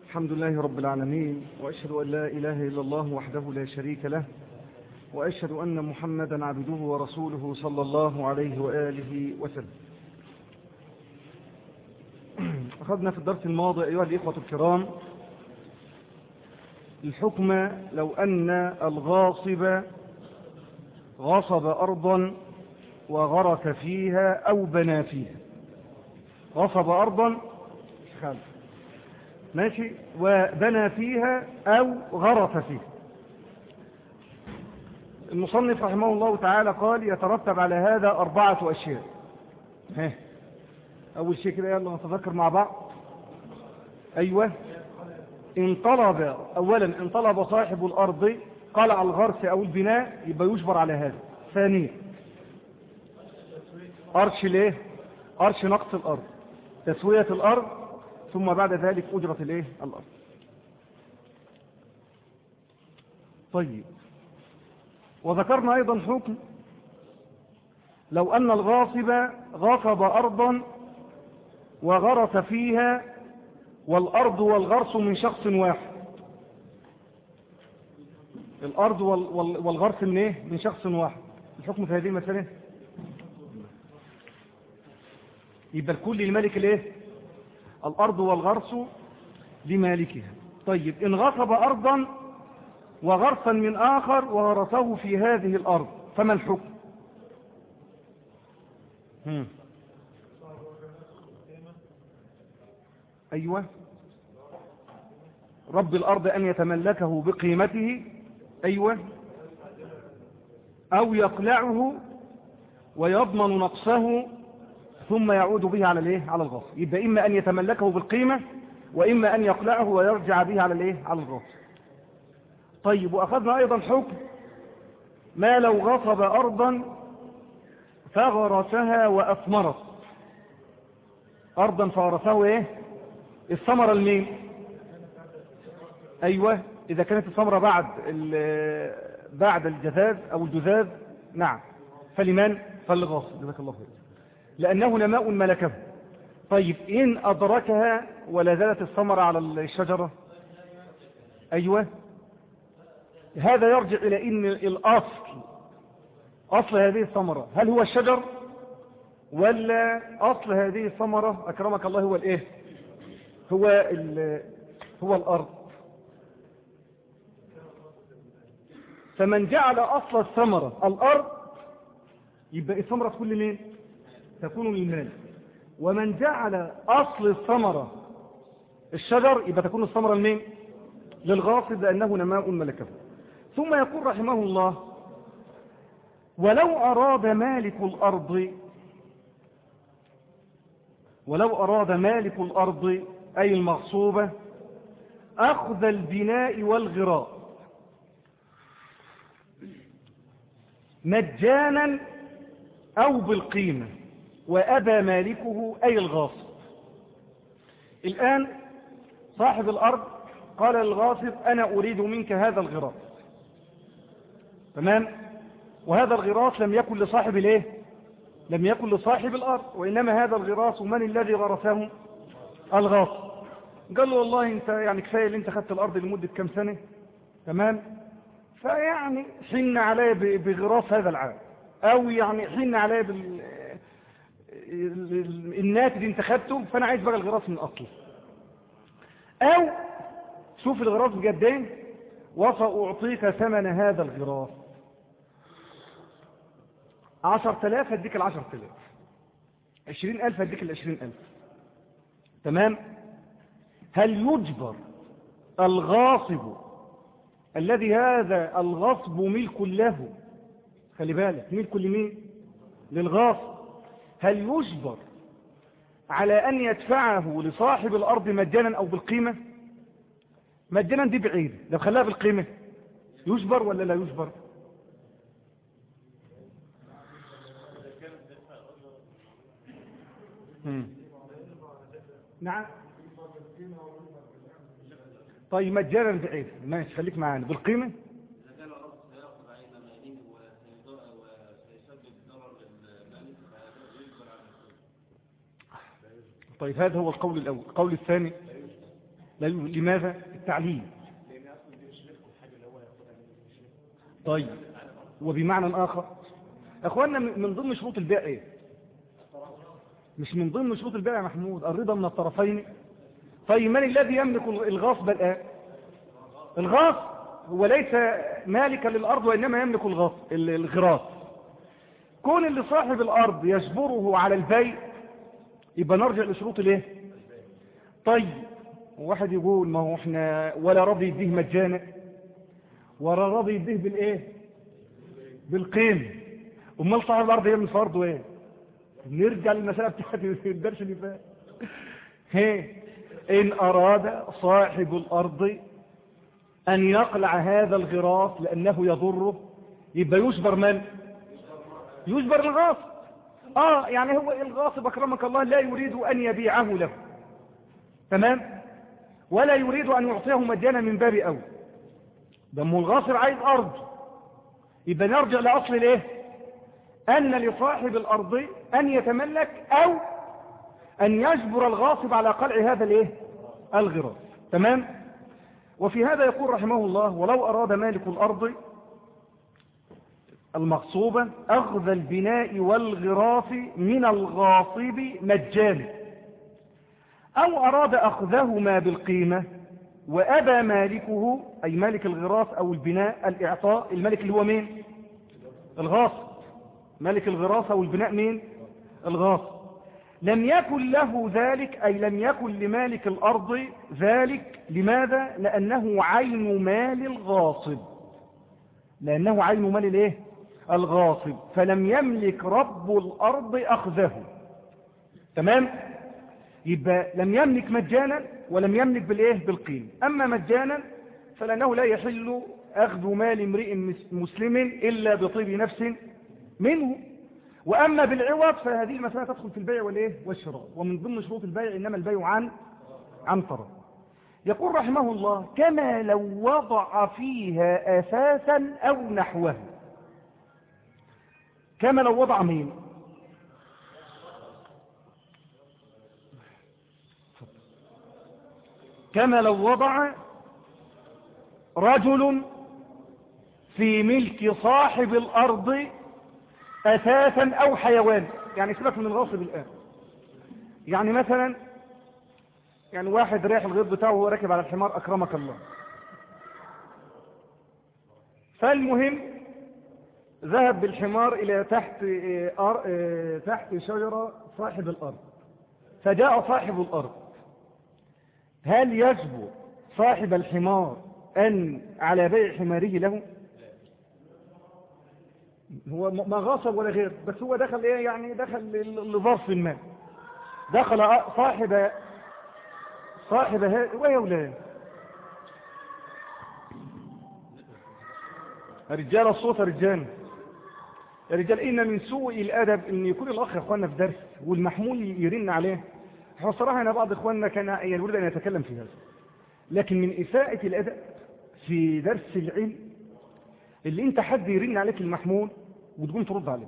الحمد لله رب العالمين وأشهد أن لا إله إلا الله وحده لا شريك له وأشهد أن محمدا عبده ورسوله صلى الله عليه وآله وسلم أخذنا في الدرس الماضي أيها الإخوة الكرام الحكم لو أن الغاصب غصب أرضا وغرس فيها أو بنى فيها غصب أرضا خلف ماشي وبنى فيها أو غرس فيها المصنف رحمه الله تعالى قال يترتب على هذا أربعة أشياء ها أول شيء كده يلا نتذكر مع بعض أيوة إن طلب أولا إن طلب صاحب الأرض قلع الغرس أو البناء يبقى يجبر على هذا ثانيا أرش ليه أرش نقص الأرض تسوية الأرض ثم بعد ذلك أجرة الايه الأرض طيب وذكرنا أيضا حكم لو أن الغاصب غصب أرضا وغرس فيها والأرض والغرس من شخص واحد الأرض والغرس من إيه؟ من شخص واحد الحكم في هذه المسألة يبقى الكل للملك الايه الأرض والغرس لمالكها طيب إن غصب أرضا وغرسا من آخر وغرسه في هذه الأرض فما الحكم هم. أيوة رب الأرض أن يتملكه بقيمته أيوة أو يقلعه ويضمن نقصه ثم يعود به على الايه على الغاصب يبقى اما ان يتملكه بالقيمه واما ان يقلعه ويرجع به على الايه على الغاصب طيب واخذنا ايضا حكم ما لو غصب ارضا فغرسها واثمرت ارضا فغرسه ايه الثمره المين ايوه اذا كانت الثمره بعد بعد الجذاذ او الجذاذ نعم فلمن فللغاصب جزاك الله خير لأنه نماء ملكه طيب إن أدركها ولا زالت الثمرة على الشجرة أيوة هذا يرجع إلى إن الأصل أصل هذه الثمرة هل هو الشجر ولا أصل هذه الثمرة أكرمك الله هو الإيه هو, هو الأرض فمن جعل أصل الثمرة الأرض يبقى الثمرة تكون لمين تكون للمال ومن جعل أصل الثمرة الشجر يبقى تكون الثمرة لمين للغاصب لأنه نماء ملكه ثم يقول رحمه الله ولو أراد مالك الأرض ولو أراد مالك الأرض أي المغصوبة أخذ البناء والغراء مجانا أو بالقيمة وأبى مالكه أي الغاصب الآن صاحب الأرض قال للغاصب أنا أريد منك هذا الغراس تمام وهذا الغراس لم يكن لصاحب الايه لم يكن لصاحب الأرض وإنما هذا الغراس من الذي غرسه الغاصب قال له والله انت يعني كفاية اللي انت خدت الأرض لمدة كم سنة تمام فيعني حن علي بغراس هذا العام او يعني حن علي بال الناتج انت خدته فانا عايز بقى الغراس من اصله او شوف الغراس بجد ايه وساعطيك ثمن هذا الغراس عشر تلاف هديك العشر تلاف عشرين الف هديك العشرين الف تمام هل يجبر الغاصب الذي هذا الغصب ملك له خلي بالك ملك لمين للغاصب هل يجبر على أن يدفعه لصاحب الأرض مجانا أو بالقيمة مجانا دي بعيد لو خلاها بالقيمة يجبر ولا لا يجبر مم. نعم طيب مجانا بعيد ماشي خليك معانا بالقيمة طيب هذا هو القول الأول القول الثاني لا يوجد. لماذا التعليل طيب وبمعنى آخر أخواننا من ضمن شروط البيع إيه مش من ضمن شروط البيع يا محمود الرضا من الطرفين طيب من الذي يملك الغاصب الآن الغاص هو ليس مالكا للأرض وإنما يملك الغاص الغراس كون اللي صاحب الأرض يجبره على البيع يبقى نرجع لشروط الايه طيب واحد يقول ما هو احنا ولا راضي يديه مجانا ولا راضي يديه بالايه بالقيم امال صاحب الارض يعمل فرضه ايه نرجع للمساله بتاعت الدرس اللي فات هي ان اراد صاحب الارض ان يقلع هذا الغراس لانه يضره يبقى يجبر من يجبر الغاصب اه يعني هو الغاصب اكرمك الله لا يريد ان يبيعه له تمام ولا يريد ان يعطيه مجانا من باب اول ده مو الغاصب عايز ارض يبقى نرجع لاصل الايه ان لصاحب الارض ان يتملك او ان يجبر الغاصب على قلع هذا الايه الغراس تمام وفي هذا يقول رحمه الله ولو اراد مالك الارض المغصوبة أخذ البناء والغراف من الغاصب مجانا أو أراد أخذهما بالقيمة وأبى مالكه أي مالك الغراف أو البناء الإعطاء الملك اللي هو مين الغاصب مالك الغراف أو البناء مين الغاصب لم يكن له ذلك أي لم يكن لمالك الأرض ذلك لماذا لأنه عين مال الغاصب لأنه عين مال الايه الغاصب فلم يملك رب الأرض أخذه تمام يبقى لم يملك مجانا ولم يملك بالإيه بالقيم أما مجانا فلأنه لا يحل أخذ مال امرئ مسلم إلا بطيب نفس منه وأما بالعوض فهذه المسألة تدخل في البيع والإيه والشراء ومن ضمن شروط البيع إنما البيع عن عن طرف يقول رحمه الله كما لو وضع فيها أساسا أو نحوه كما لو وضع مين كما لو وضع رجل في ملك صاحب الأرض أساسا أو حيوان يعني سيبك من الغاصب الآن يعني مثلا يعني واحد رايح الغيط بتاعه وهو راكب على الحمار أكرمك الله فالمهم ذهب بالحمار إلى تحت تحت شجرة صاحب الأرض فجاء صاحب الأرض هل يجب صاحب الحمار أن على بيع حماره له هو ما غاصب ولا غير بس هو دخل ايه يعني دخل لظرف ما دخل صاحب صاحب هذا ويا ولاد رجال الصوت رجال يا رجال إن من سوء الأدب إن يكون الأخ يا أخواننا في درس والمحمول يرن عليه هو صراحة أنا بعض إخواننا كان يريد أن يتكلم في هذا لكن من إساءة الأدب في درس العلم اللي أنت حد يرن عليك المحمول وتقوم ترد عليه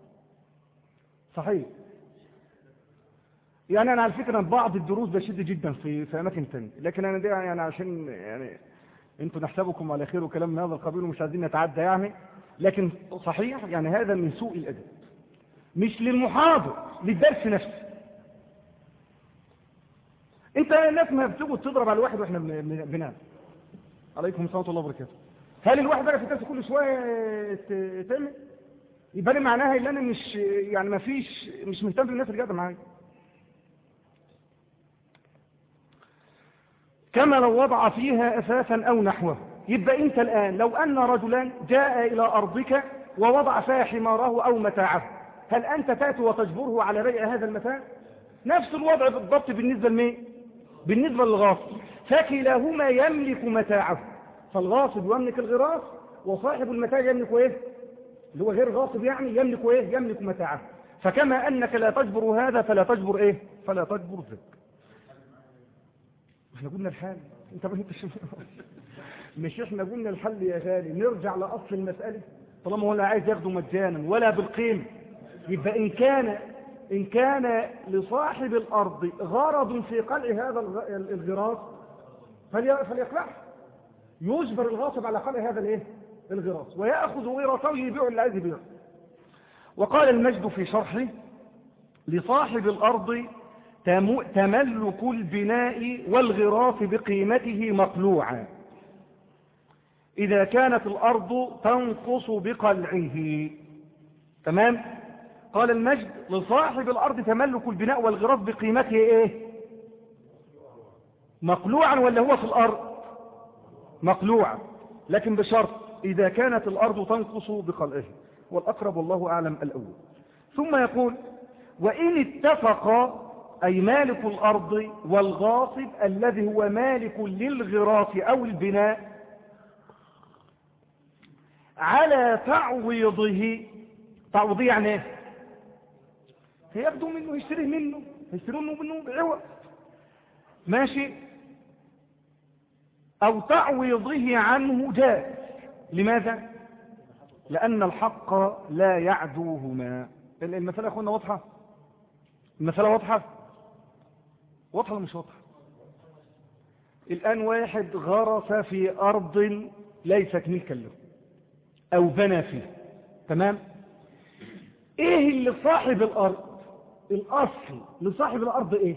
صحيح يعني أنا على فكرة بعض الدروس بشد جدا في في أماكن ثانيه لكن أنا دي يعني عشان يعني أنتوا نحسبكم على خير وكلام من هذا القبيل ومش عايزين نتعدى يعني لكن صحيح يعني هذا من سوء الأدب مش للمحاضر للدرس نفسه انت الناس ما بتقعد تضرب على الواحد واحنا بنام عليكم السلام ورحمه الله وبركاته هل الواحد بقى في الدرس كل شويه تعمل يبقى لي معناها ان انا مش يعني ما فيش مش مهتم بالناس اللي قاعده معايا كما لو وضع فيها اساسا او نحوه يبقى انت الان لو ان رجلا جاء الى ارضك ووضع فيها حماره او متاعه هل انت تاتي وتجبره على بيع هذا المتاع نفس الوضع بالضبط بالنسبه لمين بالنسبه للغاصب فكلاهما يملك متاعه فالغاصب يملك الغراس وصاحب المتاع يملك ايه اللي هو غير غاصب يعني يملك ايه يملك متاعه فكما انك لا تجبر هذا فلا تجبر ايه فلا تجبر ذاك احنا قلنا الحال انت ما انتش مش احنا قلنا الحل يا غالي نرجع لاصل المساله طالما هو لا عايز ياخده مجانا ولا بالقيمه يبقى ان كان ان كان لصاحب الارض غرض في قلع هذا الغراس فلي- فليقلعها يجبر الغاصب على قلع هذا الايه الغراس ويأخذ غراسه يبيعه اللي عايز يبيعه وقال المجد في شرحه لصاحب الأرض تم- تملك البناء والغراس بقيمته مقلوعا إذا كانت الأرض تنقص بقلعه تمام قال المجد لصاحب الأرض تملك البناء والغراس بقيمته إيه مقلوعا ولا هو في الأرض مقلوعا لكن بشرط إذا كانت الأرض تنقص بقلعه والأقرب والله أعلم الأول ثم يقول وإن اتفق أي مالك الأرض والغاصب الذي هو مالك للغراس أو البناء على تعويضه تعويضه يعني ايه هياخدوا منه يشتري منه يشتروا منه منه بعوض ماشي أو تعويضه عنه جاز لماذا لأن الحق لا يعدوهما المسألة يا أخوانا واضحة المسألة واضحة واضحة ولا مش واضحة الآن واحد غرس في أرض ليست ملكا له أو بنى فيه تمام إيه اللي صاحب الأرض الأصل لصاحب الأرض إيه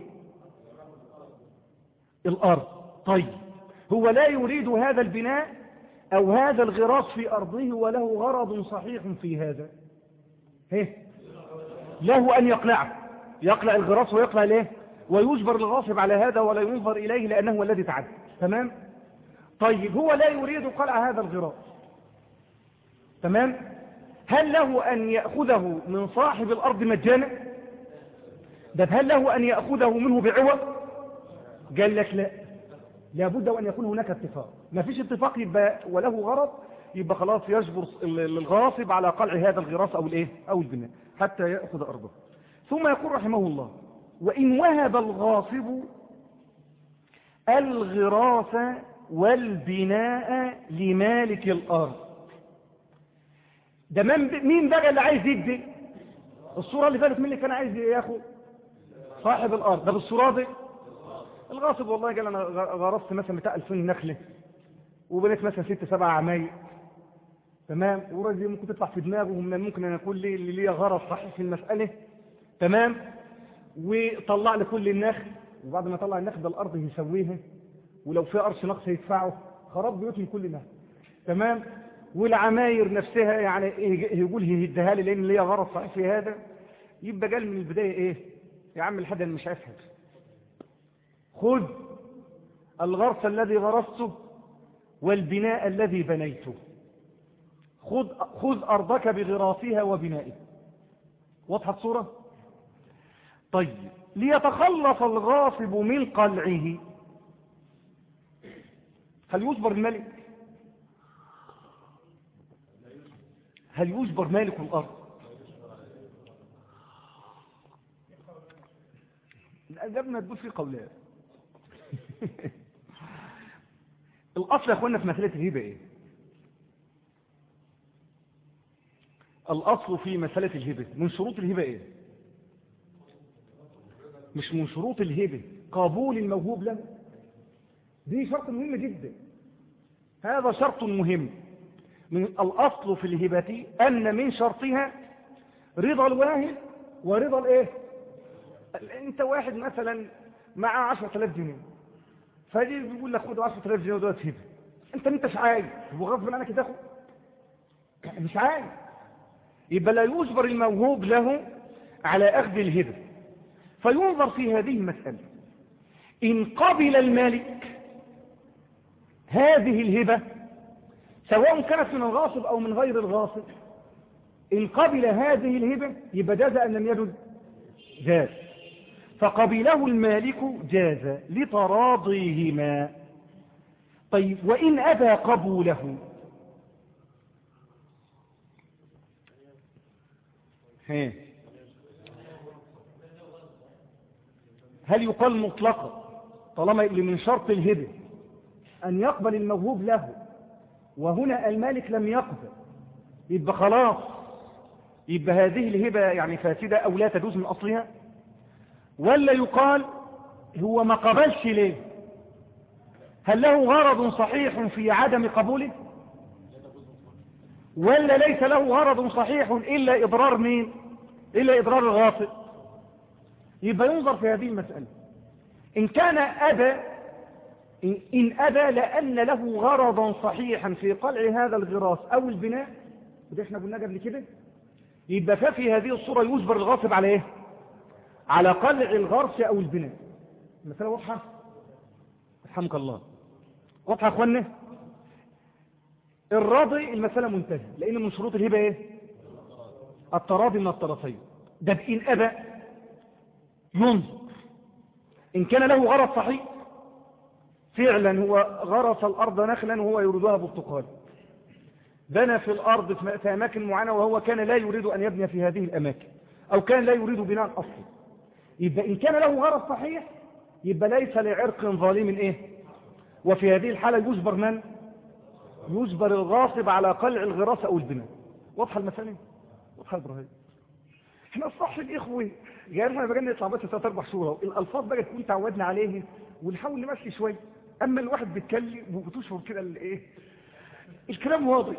الأرض طيب هو لا يريد هذا البناء أو هذا الغراس في أرضه وله غرض صحيح في هذا هيه له أن يقلعه يقلع الغراس ويقلع ليه ويجبر الغاصب على هذا ولا ينظر إليه لأنه هو الذي تعدى تمام طيب هو لا يريد قلع هذا الغراس تمام هل له أن يأخذه من صاحب الأرض مجانا ده هل له أن يأخذه منه بعوض قال لك لا لابد وأن يكون هناك اتفاق ما فيش اتفاق يبقى وله غرض يبقى خلاص يجبر الغاصب على قلع هذا الغراس أو الإيه أو البناء حتى يأخذ أرضه ثم يقول رحمه الله وإن وهب الغاصب الغراس والبناء لمالك الأرض ده من مين بقى اللي عايز يدي الصورة اللي فاتت مين اللي كان عايز ياخد صاحب الأرض ده بالصورة دي الغاصب والله قال أنا غرست مثلا بتاع 2000 نخلة وبنيت مثلا ست سبع عمايل تمام ورجل ممكن تطلع في دماغه من ممكن أن يكون لي اللي ليه غرض صحيح في المسألة تمام وطلع لي كل النخل وبعد ما طلع النخل ده الأرض يسويها ولو في قرش نقص يدفعه خراب بيوتهم كل ده تمام والعماير نفسها يعني يقول يهدها لي لان ليا غرض صحيح في هذا يبقى قال من البدايه ايه يا عم الحد مش اسهل خذ الغرس الذي غرسته والبناء الذي بنيته خذ خذ ارضك بغراسها وبنائها واضحه الصوره طيب ليتخلص الغاصب من قلعه هل يجبر الملك هل يجبر مالك الأرض الأجابنا تقول في قولان الأصل يا أخوانا في مسألة الهبة إيه الأصل في مسألة الهبة من شروط الهبة إيه مش من شروط الهبة قبول الموهوب له دي شرط مهم جدا هذا شرط مهم من الأصل في الهبة أن من شرطها رضا الواهب ورضا الايه انت واحد مثلا مع 10000 جنيه فدي بيقول لك خد 10000 جنيه ودلوقتي هبه انت ما انتش عايز هو غصب عنك تاخد مش عايز يبقى لا يجبر الموهوب له على اخذ الهبه فينظر في هذه المساله ان قبل المالك هذه الهبه سواء كانت من الغاصب أو من غير الغاصب إن قبل هذه الهبة يبقى جاز أن لم يجد جاز فقبله المالك جاز لتراضيهما طيب وإن أبى قبوله هل يقال مطلقا طالما اللي من شرط الهبة أن يقبل الموهوب له وهنا المالك لم يقبل يبقى خلاص يبقى هذه الهبة يعني فاسدة أو لا تجوز من أصلها ولا يقال هو ما قبلش ليه هل له غرض صحيح في عدم قبوله ولا ليس له غرض صحيح إلا إضرار مين إلا إضرار الغاصب يبقى ينظر في هذه المسألة إن كان أبى إن أبى لأن له غرضا صحيحا في قلع هذا الغراس أو البناء وده احنا قلنا قبل كده يبقى ففي هذه الصورة يجبر الغاصب على ايه على قلع الغرس أو البناء المسألة واضحة رحمك الله واضحة يا اخوانا الراضي المسألة منتهية لأن من شروط الهبة ايه التراضي من الطرفين ده بإن أبى ينظر إن كان له غرض صحيح فعلا هو غرس الأرض نخلا وهو يريدها برتقال بنى في الأرض في أماكن معينة وهو كان لا يريد أن يبني في هذه الأماكن أو كان لا يريد بناء أصلي يبقى إن كان له غرض صحيح يبقى ليس لعرق ظالم إيه وفي هذه الحالة يجبر من يجبر الغاصب على قلع الغراس أو البناء واضحة المسألة واضحة إبراهيم احنا الصح الإخوة يعني احنا بقى نطلع بس ثلاث أربع شهور الألفاظ بقى تكون تعودنا عليه ونحاول نمشي شوية أما الواحد بيتكلم وبتشعر كده الإيه الكلام واضح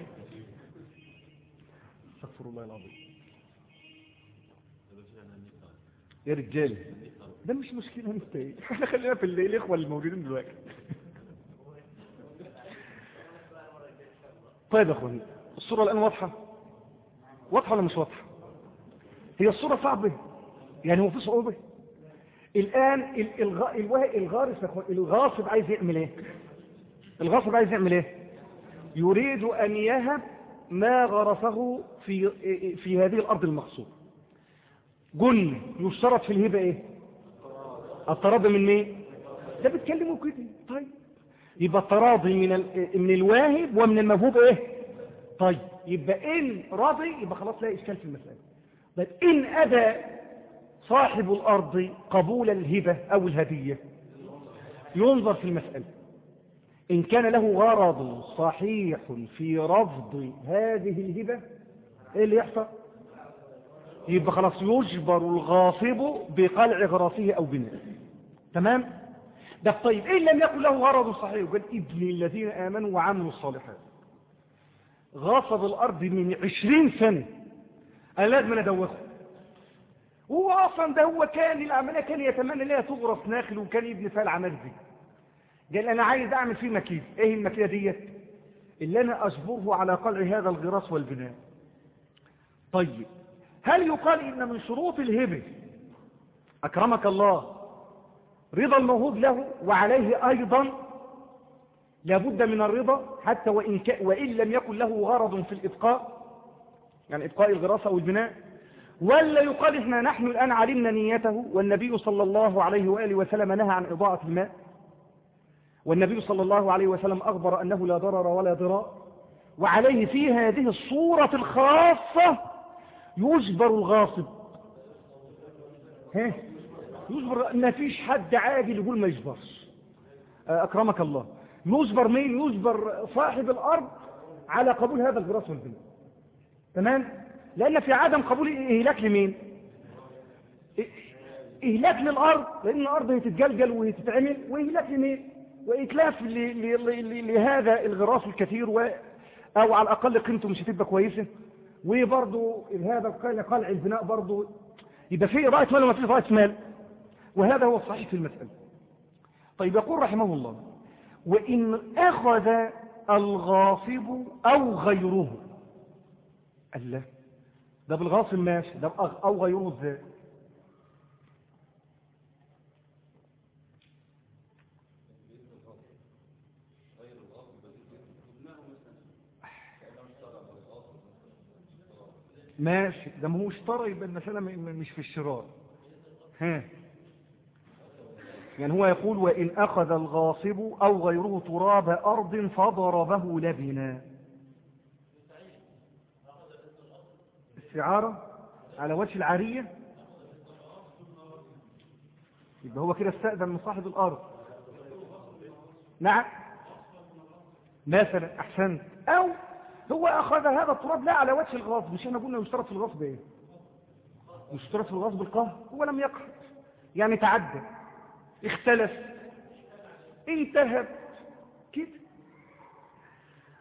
استغفر الله العظيم يا رجال ده مش مشكلة نستاهل احنا خلينا في الإخوة الموجودين دلوقتي طيب يا اخواني الصورة الآن واضحة واضحة ولا مش واضحة هي الصورة صعبة يعني هو في صعوبة الآن الغارس الغاصب عايز يعمل ايه الغاصب عايز يعمل ايه يريد أن يهب ما غرسه في في هذه الأرض المغصوبة قلنا يشترط في الهبة ايه التراضي من مين ده بتكلموا كده طيب يبقى التراضي من من الواهب ومن الموهوب ايه طيب يبقى ان راضي يبقى خلاص لا اشكال في المسألة طيب ان ابى صاحب الارض قبول الهبة او الهدية ينظر في المسألة إن كان له غرض صحيح في رفض هذه الهبة إيه اللي يحصل يبقى خلاص يجبر الغاصب بقلع غراسه أو بناء تمام ده طيب إن لم يكن له غرض صحيح قال ابن الذين آمنوا وعملوا الصالحات غاصب الأرض من عشرين سنة أنا لازم أدوخه هو أصلا ده هو كان العملية كان يتمنى لها تغرس ناخل وكان يبني فيها العمل دي قال أنا عايز أعمل فيه مكيف إيه المكيفة ديت اللي أنا أجبره على قلع هذا الغراس والبناء طيب هل يقال إن من شروط الهبة أكرمك الله رضا الموهوب له وعليه أيضا لابد من الرضا حتى وإن, ك... وإن لم يكن له غرض في الإبقاء يعني إبقاء الغراسة أو البناء ولا يقال إحنا نحن الآن علمنا نيته والنبي صلى الله عليه وآله وسلم نهى عن إضاءة الماء والنبي صلى الله عليه وسلم أخبر أنه لا ضرر ولا ضرار وعليه في هذه الصورة الخاصة يجبر الغاصب ها يجبر ما فيش حد عاجل يقول ما يجبرش أكرمك الله يجبر مين يجبر صاحب الأرض على قبول هذا الجراس والبناء تمام لأن في عدم قبول إهلاك لمين إهلاك للأرض لأن الأرض هتتجلجل وهتتعمل وإهلاك لمين وإتلاف لهذا الغراس الكثير و... أو على الأقل قيمته مش هتبقى كويسة وبرضه هذا قلع البناء برضه يبقى في رأس مال وما في رأس مال وهذا هو الصحيح في المسألة طيب يقول رحمه الله وإن أخذ الغاصب أو غيره الله ده بالغاصب ماشي ده أو غيره ازاي ماشي ده ما هو اشترى يبقى المسألة مش في الشراء ها يعني هو يقول وإن أخذ الغاصب أو غيره تراب أرض فضربه لبنا استعارة على وجه العارية يبقى هو كده استأذن من صاحب الأرض نعم مثلا أحسنت أو هو أخذ هذا التراب لا على وجه الغصب مش احنا قلنا يشترط في الغصب ايه يشترط في الغصب القهر هو لم يقهر يعني تعدى اختلف انتهب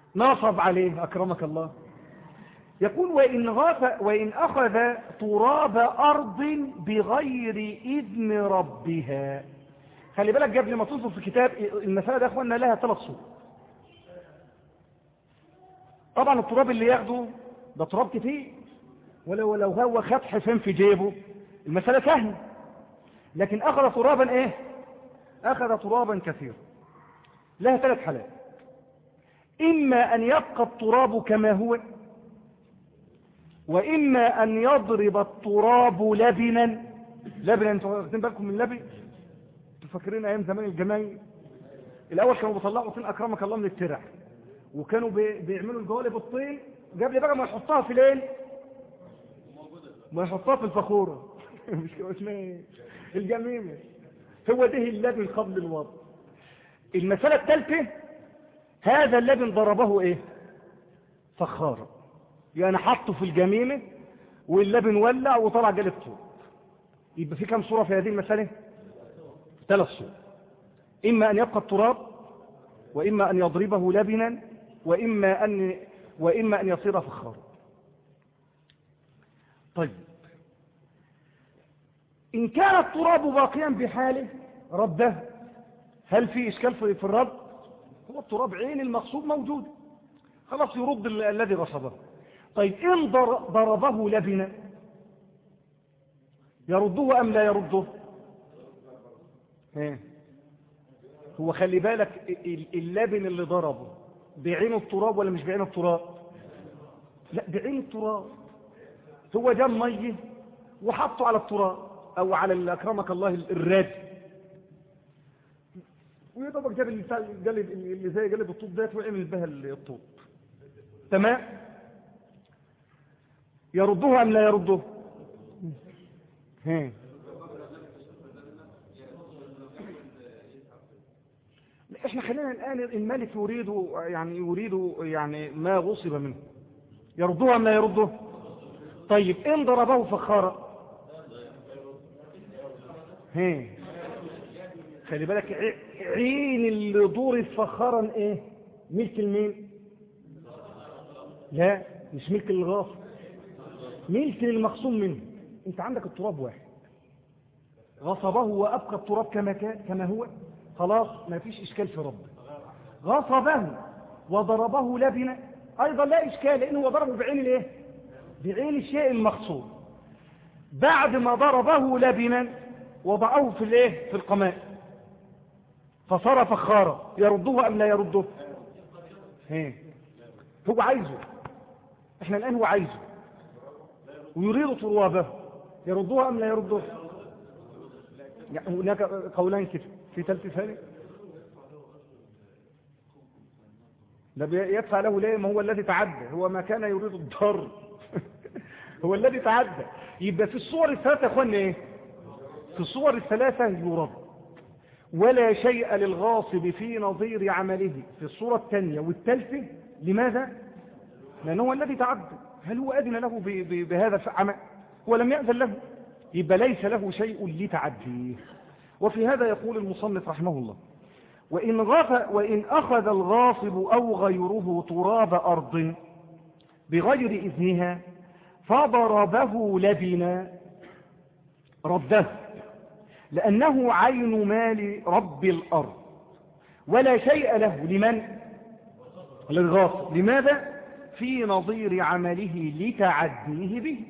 نصب عليه أكرمك الله يقول وإن, غاف وإن أخذ تراب أرض بغير إذن ربها خلي بالك قبل ما تنظر في الكتاب المسألة ده أخوانا لها ثلاث صور طبعا التراب اللي ياخده ده تراب كتير ولو لو هو خد حسين في جيبه المسألة سهلة لكن أخذ ترابا إيه أخذ ترابا كثيرا لها ثلاث حالات إما أن يبقى التراب كما هو وإما أن يضرب التراب لبنا لبنا انتوا واخدين بالكم من لبن تفكرين أيام زمان الجماعي الأول كانوا بيطلعوا طين أكرمك الله من الترع وكانوا بي... بيعملوا الجوالب الطين قبل بقى ما يحطها في ليل ما يحطها في الفخورة مش كده اسمها ايه الجميمة هو ده اللبن قبل الوضع المسألة الثالثة هذا اللبن ضربه ايه فخارة يعني حطه في الجميمة واللبن ولع وطلع جالب طول يبقى في كم صورة في هذه المسألة ثلاث صور إما أن يبقى التراب وإما أن يضربه لبنا وإما أن, وإما أن يصير فخارا طيب إن كان التراب باقيا بحاله رده هل في إشكال في الرد هو التراب عين المقصود موجود خلاص يرد الذي غصبه طيب إن ضربه لبنا يرده أم لا يرده هو خلي بالك اللبن اللي ضربه بعين التراب ولا مش بعين التراب لا بعين التراب هو جاب ميه وحطه على التراب او على اكرمك الله الراد ويضربك جاب الجلد اللي زي جلد الطوب ده وعمل بها الطوب تمام يرده ام لا يرده ها احنا خلينا الان الملك يريد يعني يريد يعني ما غصب منه يرده ام لا يرده طيب ان ضربه فخارا ها خلي بالك عين اللي ضرب فخارا ايه ملك المين لا مش ملك الغاصب ملك للمخصوم منه انت عندك التراب واحد غصبه وابقى التراب كما كان كما هو خلاص ما فيش اشكال في ربه غصبه وضربه لبنا ايضا لا اشكال لانه هو ضربه بعين الايه بعين الشيء المقصود بعد ما ضربه لبنا وضعه في الايه في القماء فصار فخارا يرده ام لا يرده هي. هو عايزه احنا الان هو عايزه ويريد تروابه يردوها ام لا يردوها يعني هناك قولان كده في ثالث ثاني ده يدفع له ليه ما هو الذي تعدى هو ما كان يريد الضر هو الذي تعدى يبقى في الصور الثلاثة يا اخوانا ايه في الصور الثلاثة يرد ولا شيء للغاصب في نظير عمله في الصورة الثانية والثالثة لماذا لأنه هو الذي تعدى هل هو أذن له بهذا العمل هو لم يأذن له يبقى ليس له شيء لتعديه وفي هذا يقول المصنف رحمه الله وإن, غف وإن أخذ الغاصب أو غيره تراب أرض بغير إذنها فضربه لبنا رده لأنه عين مال رب الأرض ولا شيء له لمن للغاصب لماذا في نظير عمله لتعديه به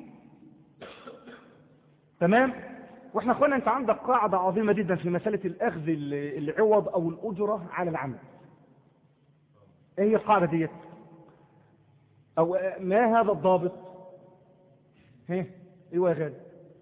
تمام واحنا اخوانا انت عندك قاعدة عظيمة جدا في مسألة الاخذ العوض او الاجرة على العمل ايه هي القاعدة ديت او ما هذا الضابط ايه ايوه يا غالي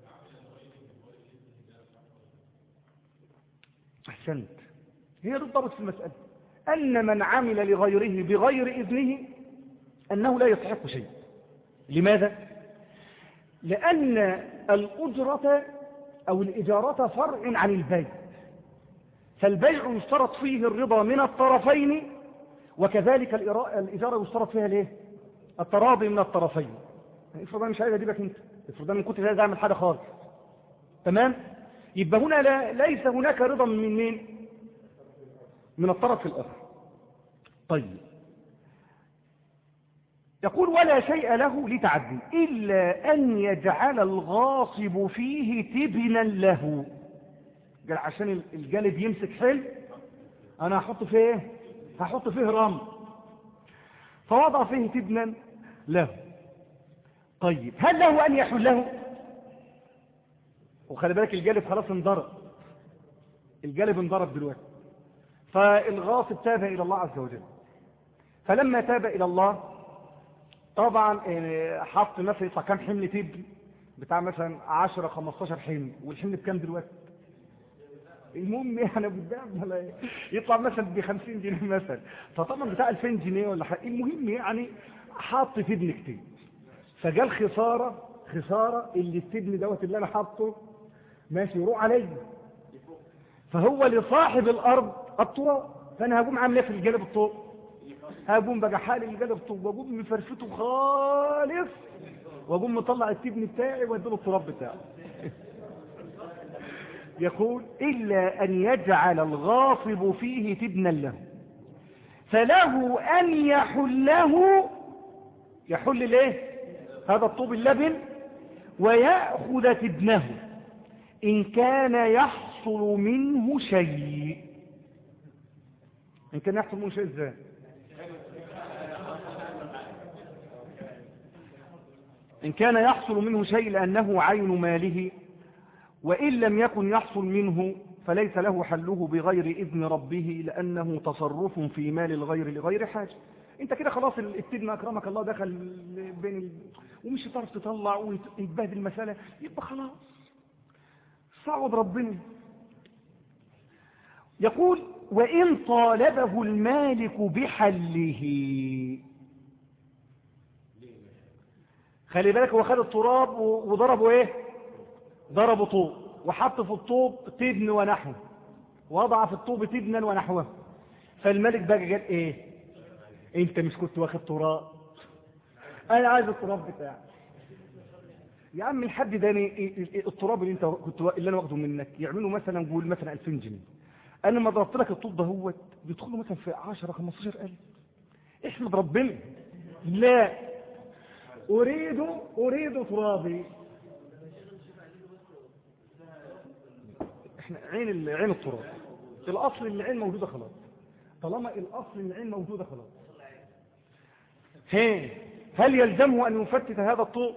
احسنت هي ده الضابط في المسألة ان من عمل لغيره بغير اذنه انه لا يستحق شيء لماذا لان الاجرة أو الإجارة فرع عن البيع فالبيع يشترط فيه الرضا من الطرفين وكذلك الإجارة يشترط فيها ليه التراضي من الطرفين افرض انا مش عايز اجيبك انت افرض انا كنت عايز اعمل حاجه خالص تمام يبقى هنا لا ليس هناك رضا من مين من الطرف الاخر طيب يقول ولا شيء له لتعدي إلا أن يجعل الغاصب فيه تبنا له قال عشان الجلد يمسك حلو أنا هحط فيه ايه هحط فيه رمل فوضع فيه تبنا له طيب هل له أن يحله وخلي بالك الجلد خلاص انضرب الجلد انضرب دلوقتي فالغاصب تاب إلى الله عز وجل فلما تاب إلى الله طبعا حط مثلا يطلع كام حمل تبن بتاع مثلا 10 15 حمل والحمل بكام دلوقتي المهم يعني قدام يطلع مثلا ب 50 جنيه مثلا فطبعا بتاع 2000 جنيه ولا حاجه المهم يعني حط تبن كتير فجال خساره خساره اللي التبن دوت اللي انا حاطه ماشي يروح عليا فهو لصاحب الارض التراب فانا هقوم عامل ايه في الجانب الطوب هقوم بقى حالي الجانب الطوب واقوم مفرفته خالص واقوم مطلع التبن بتاعي واديله التراب بتاعه يقول إلا أن يجعل الغاصب فيه تبنا له فله أن يحله يحل ليه هذا الطوب اللبن ويأخذ تبنه إن كان يحصل منه شيء إن كان يحصل منه شيء إزاي إن كان يحصل منه شيء لأنه عين ماله وإن لم يكن يحصل منه فليس له حله بغير إذن ربه لأنه تصرف في مال الغير لغير حاجة انت كده خلاص التبن اكرمك الله دخل بين ال... ومش هتعرف تطلع ويتبهدل المسألة يبقى خلاص صعب ربنا يقول وإن طالبه المالك بحله خلي بالك هو خد التراب وضربه ايه ضربوا طوب وحط في الطوب تبن ونحوه وضع في الطوب تبنا ونحوه فالملك بقى قال ايه انت مش كنت واخد تراب انا عايز التراب بتاعك يا عم الحد ده التراب اللي انت كنت اللي انا واخده منك يعملوا مثلا نقول مثلا 2000 جنيه انا لما ضربت لك الطوب ده هو بيدخلوا مثلا في 10 15000 احمد ربنا لا اريد اريد ترابي احنا عين عين التراب الاصل ان العين موجوده خلاص طالما الاصل ان العين موجوده خلاص هين هل يلزمه ان يفتت هذا الطوب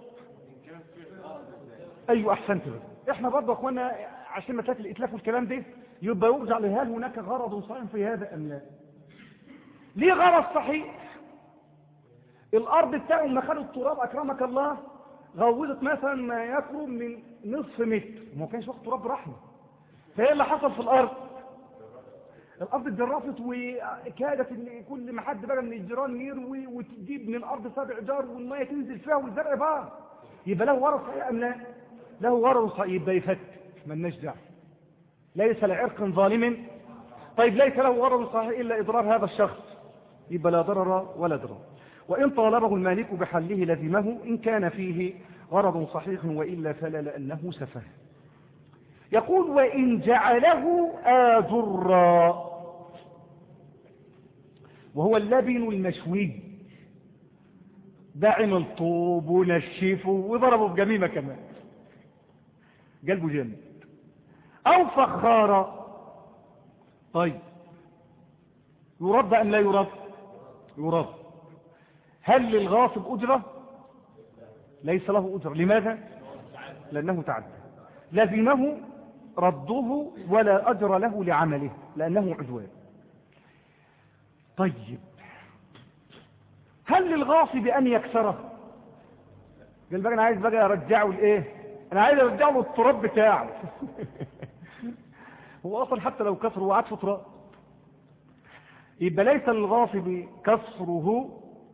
ايوه احسنت بقى احنا برضه اخوانا عشان مساله الاتلاف والكلام ده يبقى يرجع لهل هناك غرض صحيح في هذا ام لا ليه غرض صحيح الارض بتاعه لما خدوا التراب اكرمك الله غوضت مثلا ما يقرب من نصف متر ما كانش وقت تراب رحمه فايه اللي حصل في الارض الارض اتجرفت وكادت ان كل ما حد بقى من الجيران يروي وتجيب من الارض سبع جار والميه تنزل فيها والزرع بقى يبقى له ورث صحيح ام لا له ورث صحيح يبقى يفك مالناش دعوه ليس لعرق ظالم طيب ليس له ورث صحيح الا اضرار هذا الشخص يبقى لا ضرر ولا ضرر وان طالبه المالك بحله لزمه ان كان فيه غرض صحيح والا فلا لانه سفه يقول وإن جعله آذرا وهو اللبن المشوي دعم الطوب ونشفه وضربه بجميمة كمان قلبه جامد أو فخارا طيب يرد أم لا يرد يرد هل للغاصب أجرة ليس له أجرة لماذا لأنه تعدى لزمه رده ولا أجر له لعمله لأنه عدوان طيب هل للغاصب أن يكسره قال بقى أنا عايز بقى أرجعه لإيه أنا عايز أرجعه له التراب بتاعه هو أصلا حتى لو كسره وقعد في تراب يبقى ليس للغاصب كسره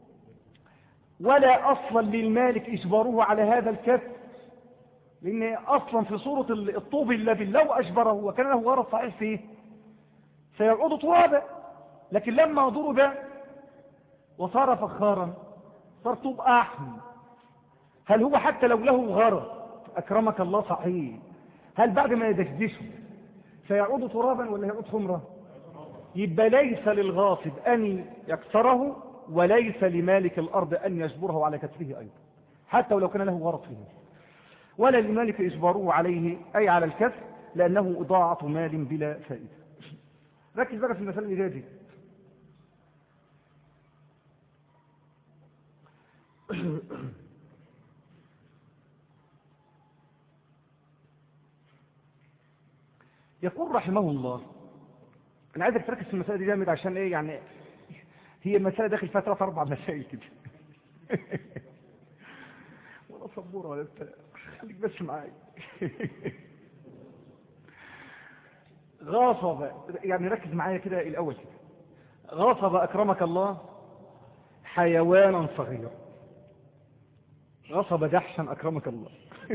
ولا أصلا للمالك إجباره على هذا الكسر لأن أصلا في صورة الطوب الذي لو أجبره وكان له غرض صحيح فيه سيعود طوابا لكن لما ضرب وصار فخارا صار طوب أحمر هل هو حتى لو له غرض أكرمك الله صحيح هل بعد ما يدشدشه سيعود ترابا ولا يعود خمرا يبقى ليس للغاصب أن يكسره وليس لمالك الأرض أن يجبره على كتفه أيضا حتى ولو كان له غرض فيه ولا لمالك إجباره عليه أي على الكتف لأنه إضاعة مال بلا فائدة ركز بقى في المسألة اللي دي يقول رحمه الله انا عايزك تركز في المسألة دي جامد عشان ايه يعني هي المسألة داخل فيها ثلاث اربع مسائل كده ولا صبورة ولا بتاع خليك بس معايا غاصب يعني ركز معايا كده الاول كده غاصب اكرمك الله حيوانا صغيرا غصب جحشا اكرمك الله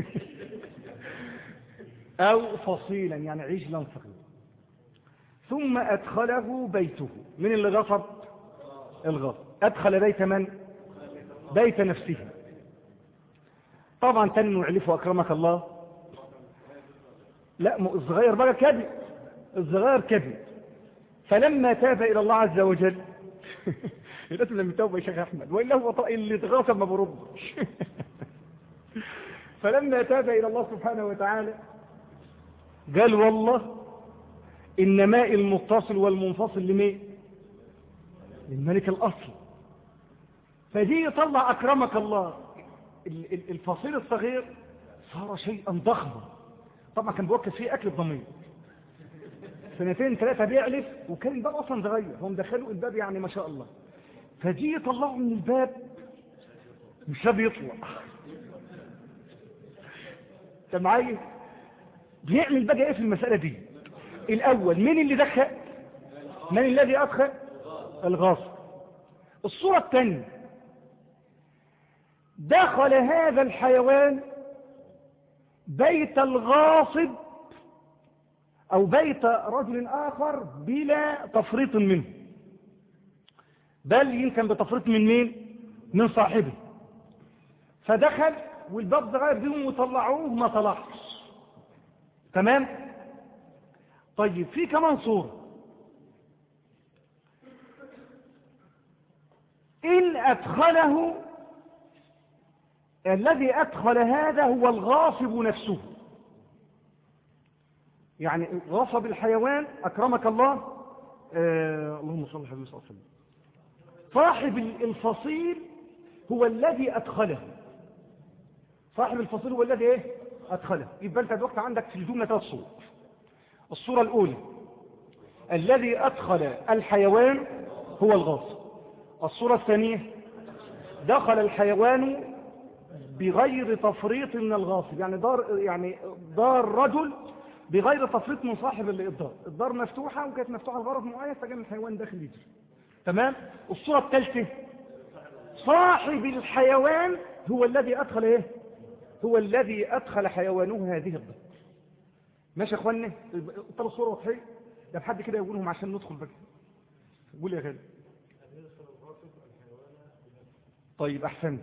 او فصيلا يعني عجلا صغيرا ثم ادخله بيته من اللي غصب الغصب ادخل بيت من بيت نفسه طبعا تنو يعلفه اكرمك الله لا الصغير بقى كذب الصغير كذب فلما تاب الى الله عز وجل لازم لما توبه يا شيخ احمد والا هو اللي اتغاصب ما بردش فلما تاب الى الله سبحانه وتعالى قال والله ان ماء المتصل والمنفصل لمين للملك الاصل فدي يطلع اكرمك الله الفصيل الصغير صار شيئا ضخما طبعا كان بيوكس فيه اكل الضمير سنتين ثلاثة بيعلف وكان الباب اصلا صغير هم دخلوا الباب يعني ما شاء الله فجي يطلعوا من الباب مش بيطلع انت معايا بيعمل بقى ايه في المسألة دي الاول مين اللي دخل من الذي ادخل الغاصب الصورة الثانية دخل هذا الحيوان بيت الغاصب او بيت رجل اخر بلا تفريط منه بل يمكن بتفريط من مين من صاحبه فدخل والباب صغير بيهم وطلعوه ما طلعش تمام طيب في كمان صورة إن أدخله الذي أدخل هذا هو الغاصب نفسه يعني غصب الحيوان أكرمك الله آه اللهم صل على النبي صلى الله عليه وسلم صاحب الفصيل هو الذي أدخله صاحب الفصيل هو الذي ايه أدخله يبقى أنت دلوقتي عندك في الجملة ثلاث صور الصورة الأولى الذي أدخل الحيوان هو الغاصب الصورة الثانية دخل الحيوان بغير تفريط من الغاصب يعني دار يعني دار رجل بغير تفريط من صاحب الدار الدار مفتوحة وكانت مفتوحة لغرض معين فكان الحيوان داخل يجري تمام الصورة الثالثة صاحب الحيوان هو الذي أدخل إيه هو الذي أدخل حيوانه هذه الدار ماشي يا اخوانا طب الصورة واضحة ده بحد كده يقولهم عشان ندخل بقى قول يا غالي طيب احسنت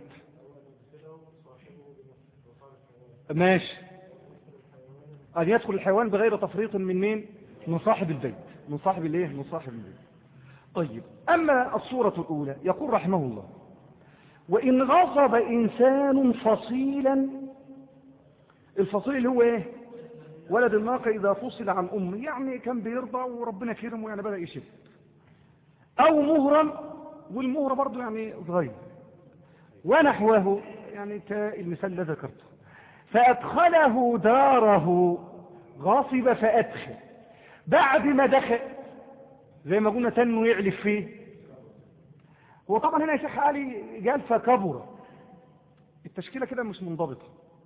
ماشي أن يدخل الحيوان بغير تفريط من مين من صاحب البيت من صاحب الايه من صاحب البيت طيب أما الصورة الأولى يقول رحمه الله وإن غصب إنسان فصيلا الفصيل اللي هو إيه ولد الناقة إذا فصل عن أمه يعني كان بيرضع وربنا كرمه يعني بدأ يشب أو مهرم والمهر برضه يعني صغير ونحوه يعني كالمثال الذي ذكرته فأدخله داره غاصب فأدخل بعد ما دخل زي ما قلنا تنمو يعلف فيه هو طبعا هنا يا شيخ علي قال فكبر التشكيلة كده مش منضبطة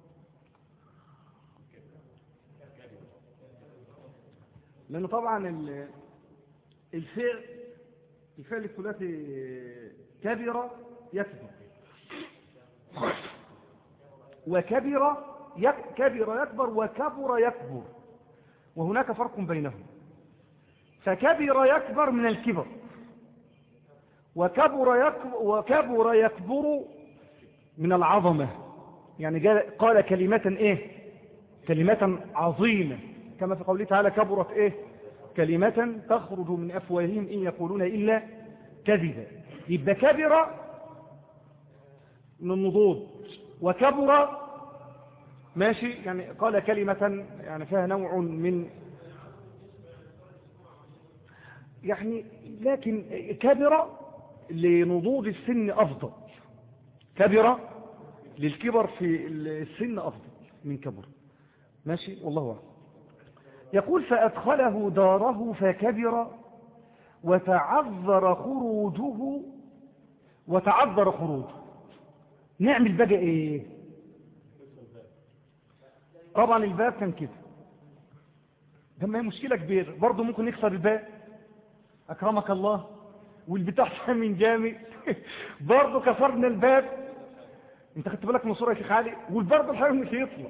لأنه طبعا الفعل الفعل الثلاثي كبر يكبر وكبر يك كبر يكبر وكبر يكبر وهناك فرق بينهم فكبر يكبر من الكبر وكبر يكبر, وكبر يكبر من العظمة يعني قال كلمة ايه كلمة عظيمة كما في قوله تعالى كبرت ايه كلمة تخرج من أفواههم إن يقولون إلا كذبا يبقى كبر من النضوض وكبر ماشي يعني قال كلمة يعني فيها نوع من يعني لكن كبر لنضوض السن أفضل كبر للكبر في السن أفضل من كبر ماشي والله أعلم يقول فأدخله داره فكبر وتعذر خروجه وتعذر خروجه نعمل بقى ايه طبعا الباب كان كده ده ما هي مشكلة كبيرة برضه ممكن يكسر الباب أكرمك الله والبتاع من جامد برضه كسرنا الباب انت خدت بالك من صورة يا شيخ علي والبرضه الحاجة مش هيطلع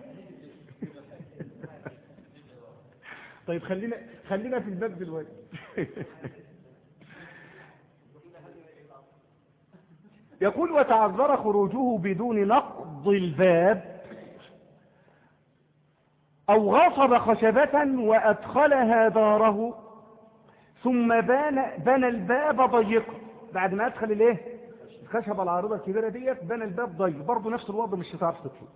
طيب خلينا خلينا في الباب دلوقتي يقول وتعذر خروجه بدون نقض الباب أو غصب خشبة وأدخلها داره ثم بان بنى الباب ضيقا بعد ما أدخل الايه الخشبة العارضة الكبيرة ديت بنى الباب ضيق برضه نفس الوضع مش هتعرف تدخل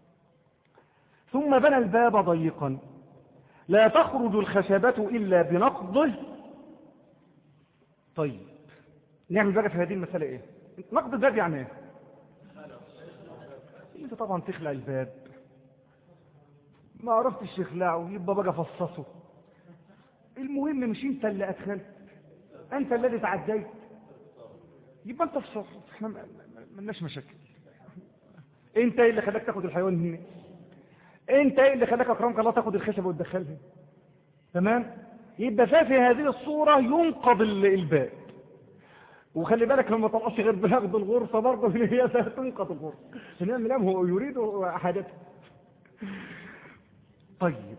ثم بنى الباب ضيقا لا تخرج الخشبة إلا بنقضه طيب نعمل بقى في هذه المسألة ايه نقض الباب يعني ايه انت طبعا تخلع الباب ما عرفتش تخلعه يبقى بقى فصصه المهم مش انت اللي ادخلت انت الذي تعديت يبقى انت في صف احنا ملناش مشاكل انت ايه اللي خلاك تاخد الحيوان هنا انت ايه اللي خلاك اكرمك الله تاخد الخشبه وتدخلها تمام يبقى في هذه الصوره ينقض الباب وخلي بالك لما طلعش غير بناخد الغرفه برضه هي تنقض الغرفه عشان يعمل هو يريد حاجته طيب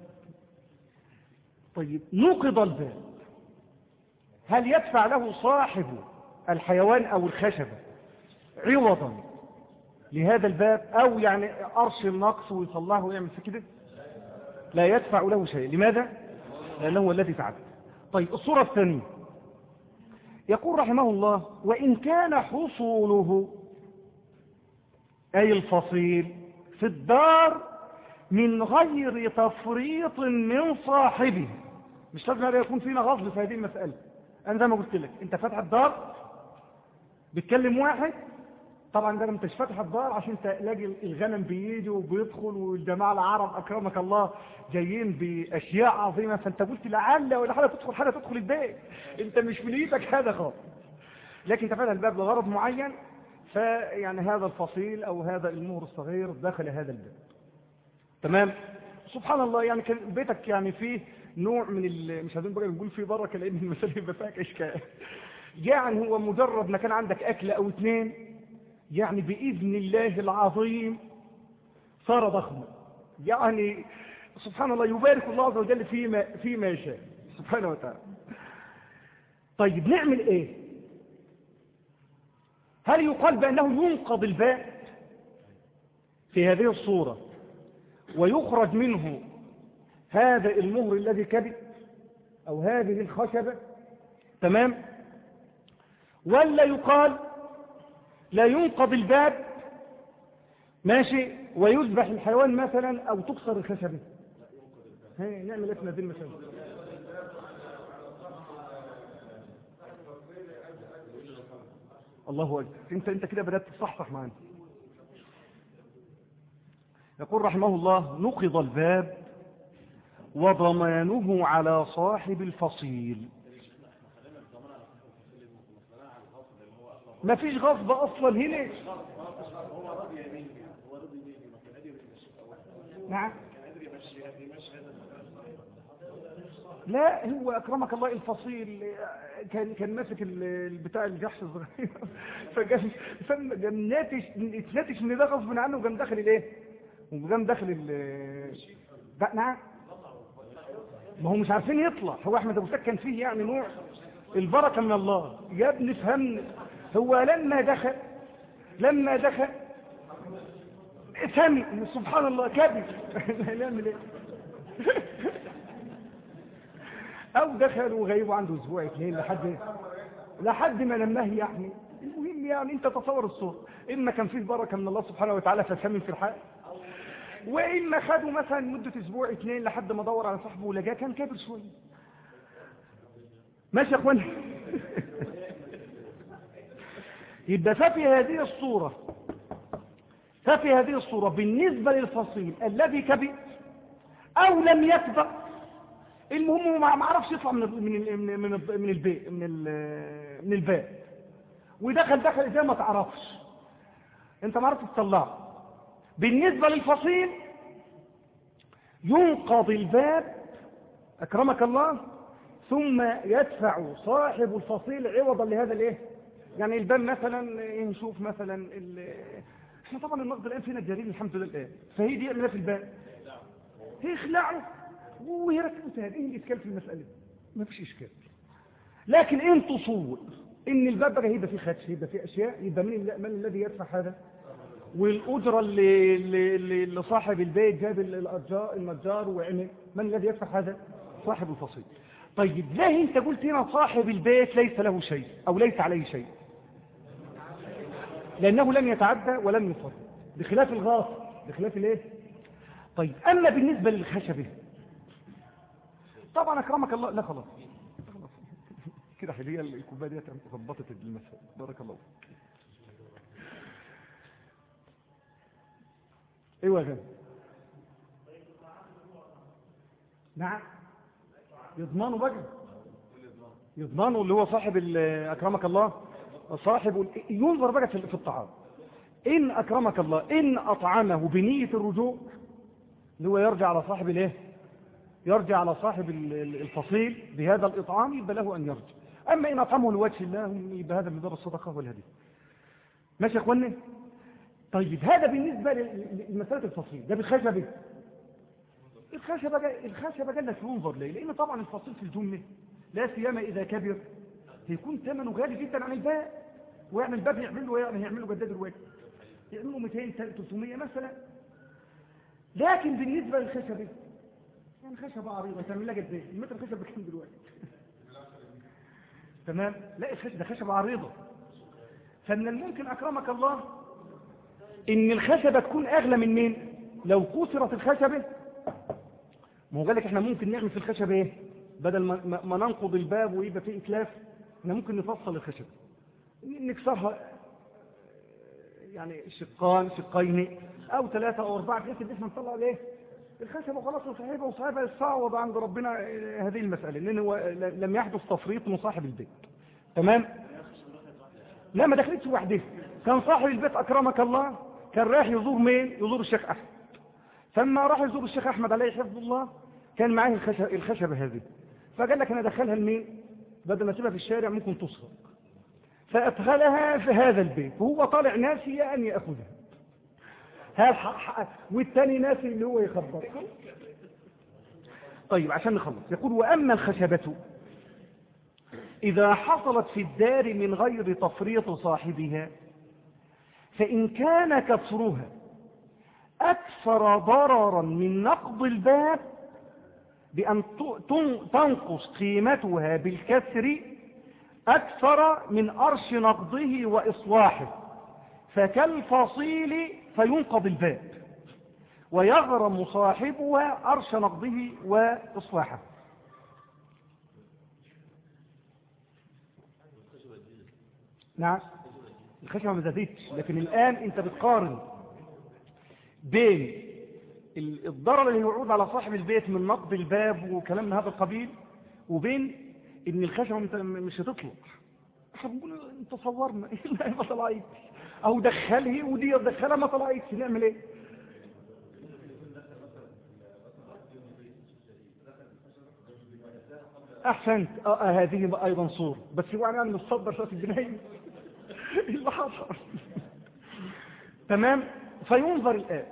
طيب نقض الباب هل يدفع له صاحب الحيوان او الخشبه عوضا لهذا الباب او يعني ارش النقص ويصلحه ويعمل في كده لا يدفع له شيء لماذا لانه هو الذي تعب طيب الصوره الثانيه يقول رحمه الله وإن كان حصوله أي الفصيل في الدار من غير تفريط من صاحبه مش لازم هذا يكون فينا غصب في هذه المسألة أنا زي ما قلت لك أنت فاتح الدار بتكلم واحد طبعا ده انت مش فاتح الدار عشان تلاقي الغنم بيجي وبيدخل والجماعه العرب اكرمك الله جايين باشياء عظيمه فانت قلت لعل ولا حاجه تدخل حاجه تدخل البيت انت مش من ايدك هذا خالص لكن انت فاتح الباب لغرض معين فيعني هذا الفصيل او هذا المهر الصغير دخل هذا الباب تمام سبحان الله يعني كان بيتك يعني فيه نوع من ال... مش عايزين بقى نقول فيه بركه لان المساله يبقى فيها اشكال يعني هو مجرد ما كان عندك اكله او اثنين يعني بإذن الله العظيم صار ضخما يعني سبحان الله يبارك الله عز وجل فيما, فيما يشاء سبحانه وتعالى طيب نعمل ايه هل يقال بأنه ينقض الباء في هذه الصورة ويخرج منه هذا المهر الذي كبت أو هذه الخشبة تمام ولا يقال لا ينقض الباب ماشي ويذبح الحيوان مثلا او تكسر الخشبه هي نعمل ايه في هذه المسألة الله اكبر انت انت كده بدات تصحصح معانا يقول رحمه الله نقض الباب وضمانه على صاحب الفصيل ما فيش غصب اصلا هنا نعم لا هو اكرمك الله الفصيل كان كان ماسك البتاع الجحش الصغير فكان كان ناتش اتناتش من ده غصب عنه وقام داخل الايه وقام داخل ال نعم ما هو مش عارفين يطلع هو احمد ابو سكن فيه يعني نوع البركه من الله يا ابني فهمني هو لما دخل لما دخل سمي سبحان الله كذب نعمل ايه او دخل وغيبوا عنده اسبوع اثنين لحد لحد ما لماه يعني المهم يعني انت تصور الصورة إما كان فيه بركة من الله سبحانه وتعالى فسمن في الحال وإما خدوا مثلا مدة أسبوع اثنين لحد ما دور على صاحبه ولقاه كان كابر شوية ماشي يا اخواني يبقى ففي هذه الصورة ففي هذه الصورة بالنسبة للفصيل الذي كبئ أو لم يكبر المهم ما عرفش يطلع من من من من البيت من من الباب ودخل دخل زي ما تعرفش انت ما عرفت تطلعه بالنسبة للفصيل ينقض الباب أكرمك الله ثم يدفع صاحب الفصيل عوضا لهذا الايه يعني الباب مثلا نشوف مثلا احنا طبعا النقد الان فينا جرير الحمد لله فهي دي يعملها في الباب يخلعه ويركبوا تاني ايه الاشكال في المساله ما فيش اشكال لكن ان تصور ان الباب بقى هيبقى فيه خدش هيبقى فيه اشياء يبقى من, من الذي يدفع هذا والاجره اللي, اللي, اللي صاحب البيت جاب الأجار النجار وعمل من الذي يدفع هذا صاحب الفصيل طيب ليه انت قلت هنا صاحب البيت ليس له شيء او ليس عليه شيء لانه لم يتعدى ولم يفرط بخلاف الغاصب بخلاف الايه طيب اما بالنسبه للخشبه طبعا اكرمك الله لا خلاص كده هي الكوبايه ديت ظبطت المسألة بارك الله ايوه يا جماعه نعم يضمنوا بقى يضمنوا اللي هو صاحب اكرمك الله صاحب ينظر بقى في الطعام ان اكرمك الله ان اطعمه بنيه الرجوع اللي هو يرجع على صاحب الايه يرجع على صاحب الفصيل بهذا الإطعام يبقى له أن يرجع أما إن أطعمه لوجه الله يبقى هذا من باب الصدقة والهدي ماشي يا أخواني طيب هذا بالنسبة لمسألة الفصيل ده بالخشبة الخشبة الخشبة قال لك ينظر ليه لأن طبعا الفصيل في الجملة لا سيما إذا كبر هيكون ثمنه غالي جدا عن الباء ويعمل باب يعمل له يعني يعمل له جداد الوجه يعمل له 200 300 مثلا لكن بالنسبة للخشبة يعني خشبة عريضة تعمل لها قد ايه المتر خشب بكام دلوقتي تمام لا الخشب ده خشبة عريضة فمن الممكن أكرمك الله إن الخشبة تكون أغلى من مين لو كسرت الخشبة ما هو قال احنا ممكن نعمل في الخشبة ايه بدل ما, ما ننقض الباب ويبقى فيه إتلاف احنا ممكن نفصل الخشبة نكسرها يعني شقان شقين أو ثلاثة أو أربعة بحيث إن احنا نطلع الايه الخشب وخلاص وصاحبه وصاحبها يستعوض عند ربنا هذه المسألة لأن هو لم يحدث تفريط من صاحب البيت تمام لا ما دخلتش وحده كان صاحب البيت أكرمك الله كان رايح يزور مين يزور الشيخ أحمد فلما راح يزور الشيخ أحمد عليه حفظ الله كان معاه الخشب الخشبة هذه فقال لك أنا أدخلها لمين بدل ما اسيبها في الشارع ممكن تسرق فأدخلها في هذا البيت وهو طالع ناسي أن يأخذها والتاني ناسي اللي هو يخبر طيب عشان نخلص يقول وأما الخشبة إذا حصلت في الدار من غير تفريط صاحبها فإن كان كسرها أكثر ضررا من نقض الباب بأن تنقص قيمتها بالكسر أكثر من أرش نقضه وإصلاحه فكالفصيل فينقض الباب ويغرم صاحبها أرش نقضه وإصلاحه نعم الخشبة ما زادتش لكن الآن أنت بتقارن بين الضرر اللي يعود على صاحب البيت من نقض الباب وكلام من هذا القبيل وبين ان الخشبة مش هتطلع احنا بنقول انت صورنا ايه ما طلعتش او دخله ودي دخلها ما طلعتش نعمل ايه احسنت آه, آه هذه ايضا صورة بس هو انا مصدر شويه البنايه اللي حصل تمام فينظر الان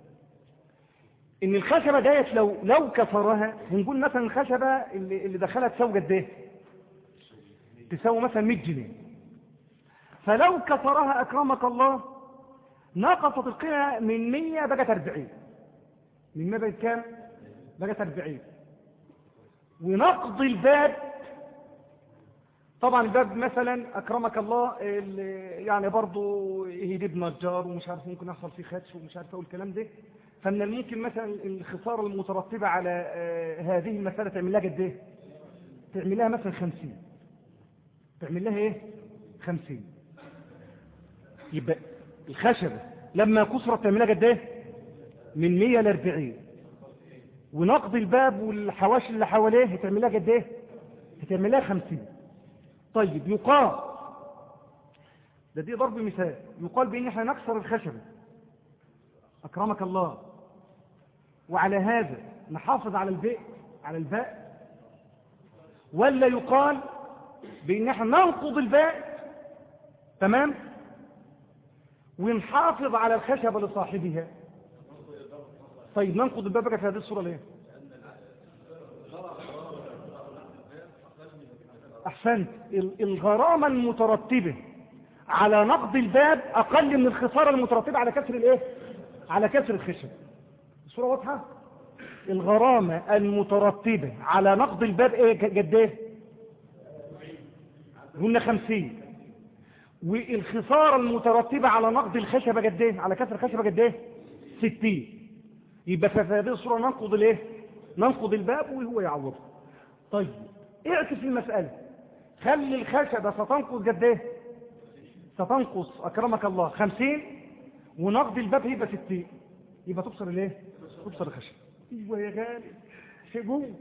ان الخشبة ديت لو لو كسرها هنقول مثلا الخشبة اللي, اللي دخلها تساوي قد ايه تساوي مثلا 100 جنيه فلو كسرها أكرمك الله نقصت القيمة من 100 بقت 40 من 100 بقت كام بقت 40 ونقض الباب طبعا الباب مثلا اكرمك الله ال- يعني برضه يهدب نجار ومش عارف ممكن يحصل فيه خدش ومش عارف ايه الكلام ده فمن الممكن مثلا الخساره المترتبه على آه، هذه المساله تعمل لها قد ايه؟ تعمل لها مثلا 50 تعمل لها ايه؟ 50 يبقى الخشبه لما كسرت تعمل لها قد ايه؟ من 100 ل 40 ونقض الباب والحواشي اللي حواليه هتعمل لها قد ايه؟ هتعمل لها 50 طيب يقال ده دي ضرب مثال يقال بان احنا نكسر الخشبه اكرمك الله وعلى هذا نحافظ على البيت على الباء ولا يقال بان احنا ننقض الباء تمام ونحافظ على الخشبه لصاحبها طيب ننقض الباب بقى في هذه الصوره ليه أحسنت ال- الغرامة المترتبة على نقض الباب أقل من الخسارة المترتبة على كسر الإيه؟ على كسر الخشب الصورة واضحة؟ الغرامة المترتبة على نقض الباب إيه ك- قد إيه؟ قلنا خمسين والخسارة المترتبة على نقض الخشبة قد إيه؟ على كسر الخشبة قد إيه؟ ستين يبقى في هذه الصورة ننقض الإيه؟ ننقض الباب وهو يعوضه طيب اعكس المسألة خلي الخشبة ستنقص قد ايه ستنقص اكرمك الله خمسين ونقد الباب يبقى ستين يبقى تبصر الايه تبصر الخشبة ايوه يا غالي سيبوه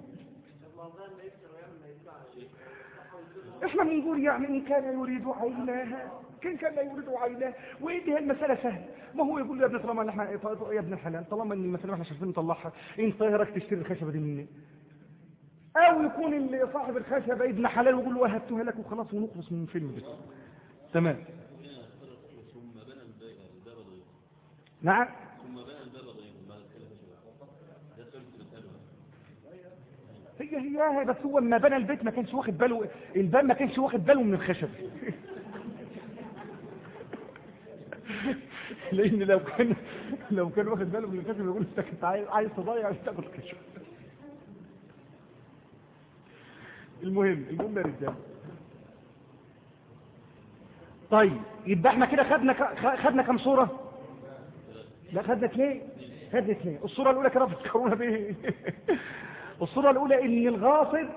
احنا بنقول يعني ان كان يريد عيناها كان كان لا يريد عيناها وايه دي المساله سهله ما هو يقول له يا ابن طالما إن احنا يا ابن الحلال طالما ان المساله احنا شايفين نطلعها انت ايه رايك تشتري الخشبه دي مني او يكون اللي صاحب الخشبه ابن حلال ويقول له وهبتها لك وخلاص ونخلص من الفيلم ده تمام ثم بنى الباب الباب ضيق نعم ثم بنى الباب ضيق ما كلفش ده سؤال بتساله هي هي بس هو لما بنى البيت ما كانش واخد باله الباب ما كانش واخد باله من الخشب لان لو كان لو كان واخد باله من الخشب يقول انت كنت عايز عايز تضيع عايز تاخد الخشب المهم المهم يا رجاله طيب يبقى احنا كده خدنا ك- خدنا كم صوره لا خدنا اثنين خدنا اثنين الصوره الاولى كده بتذكرونا بايه الصوره الاولى ان الغاصب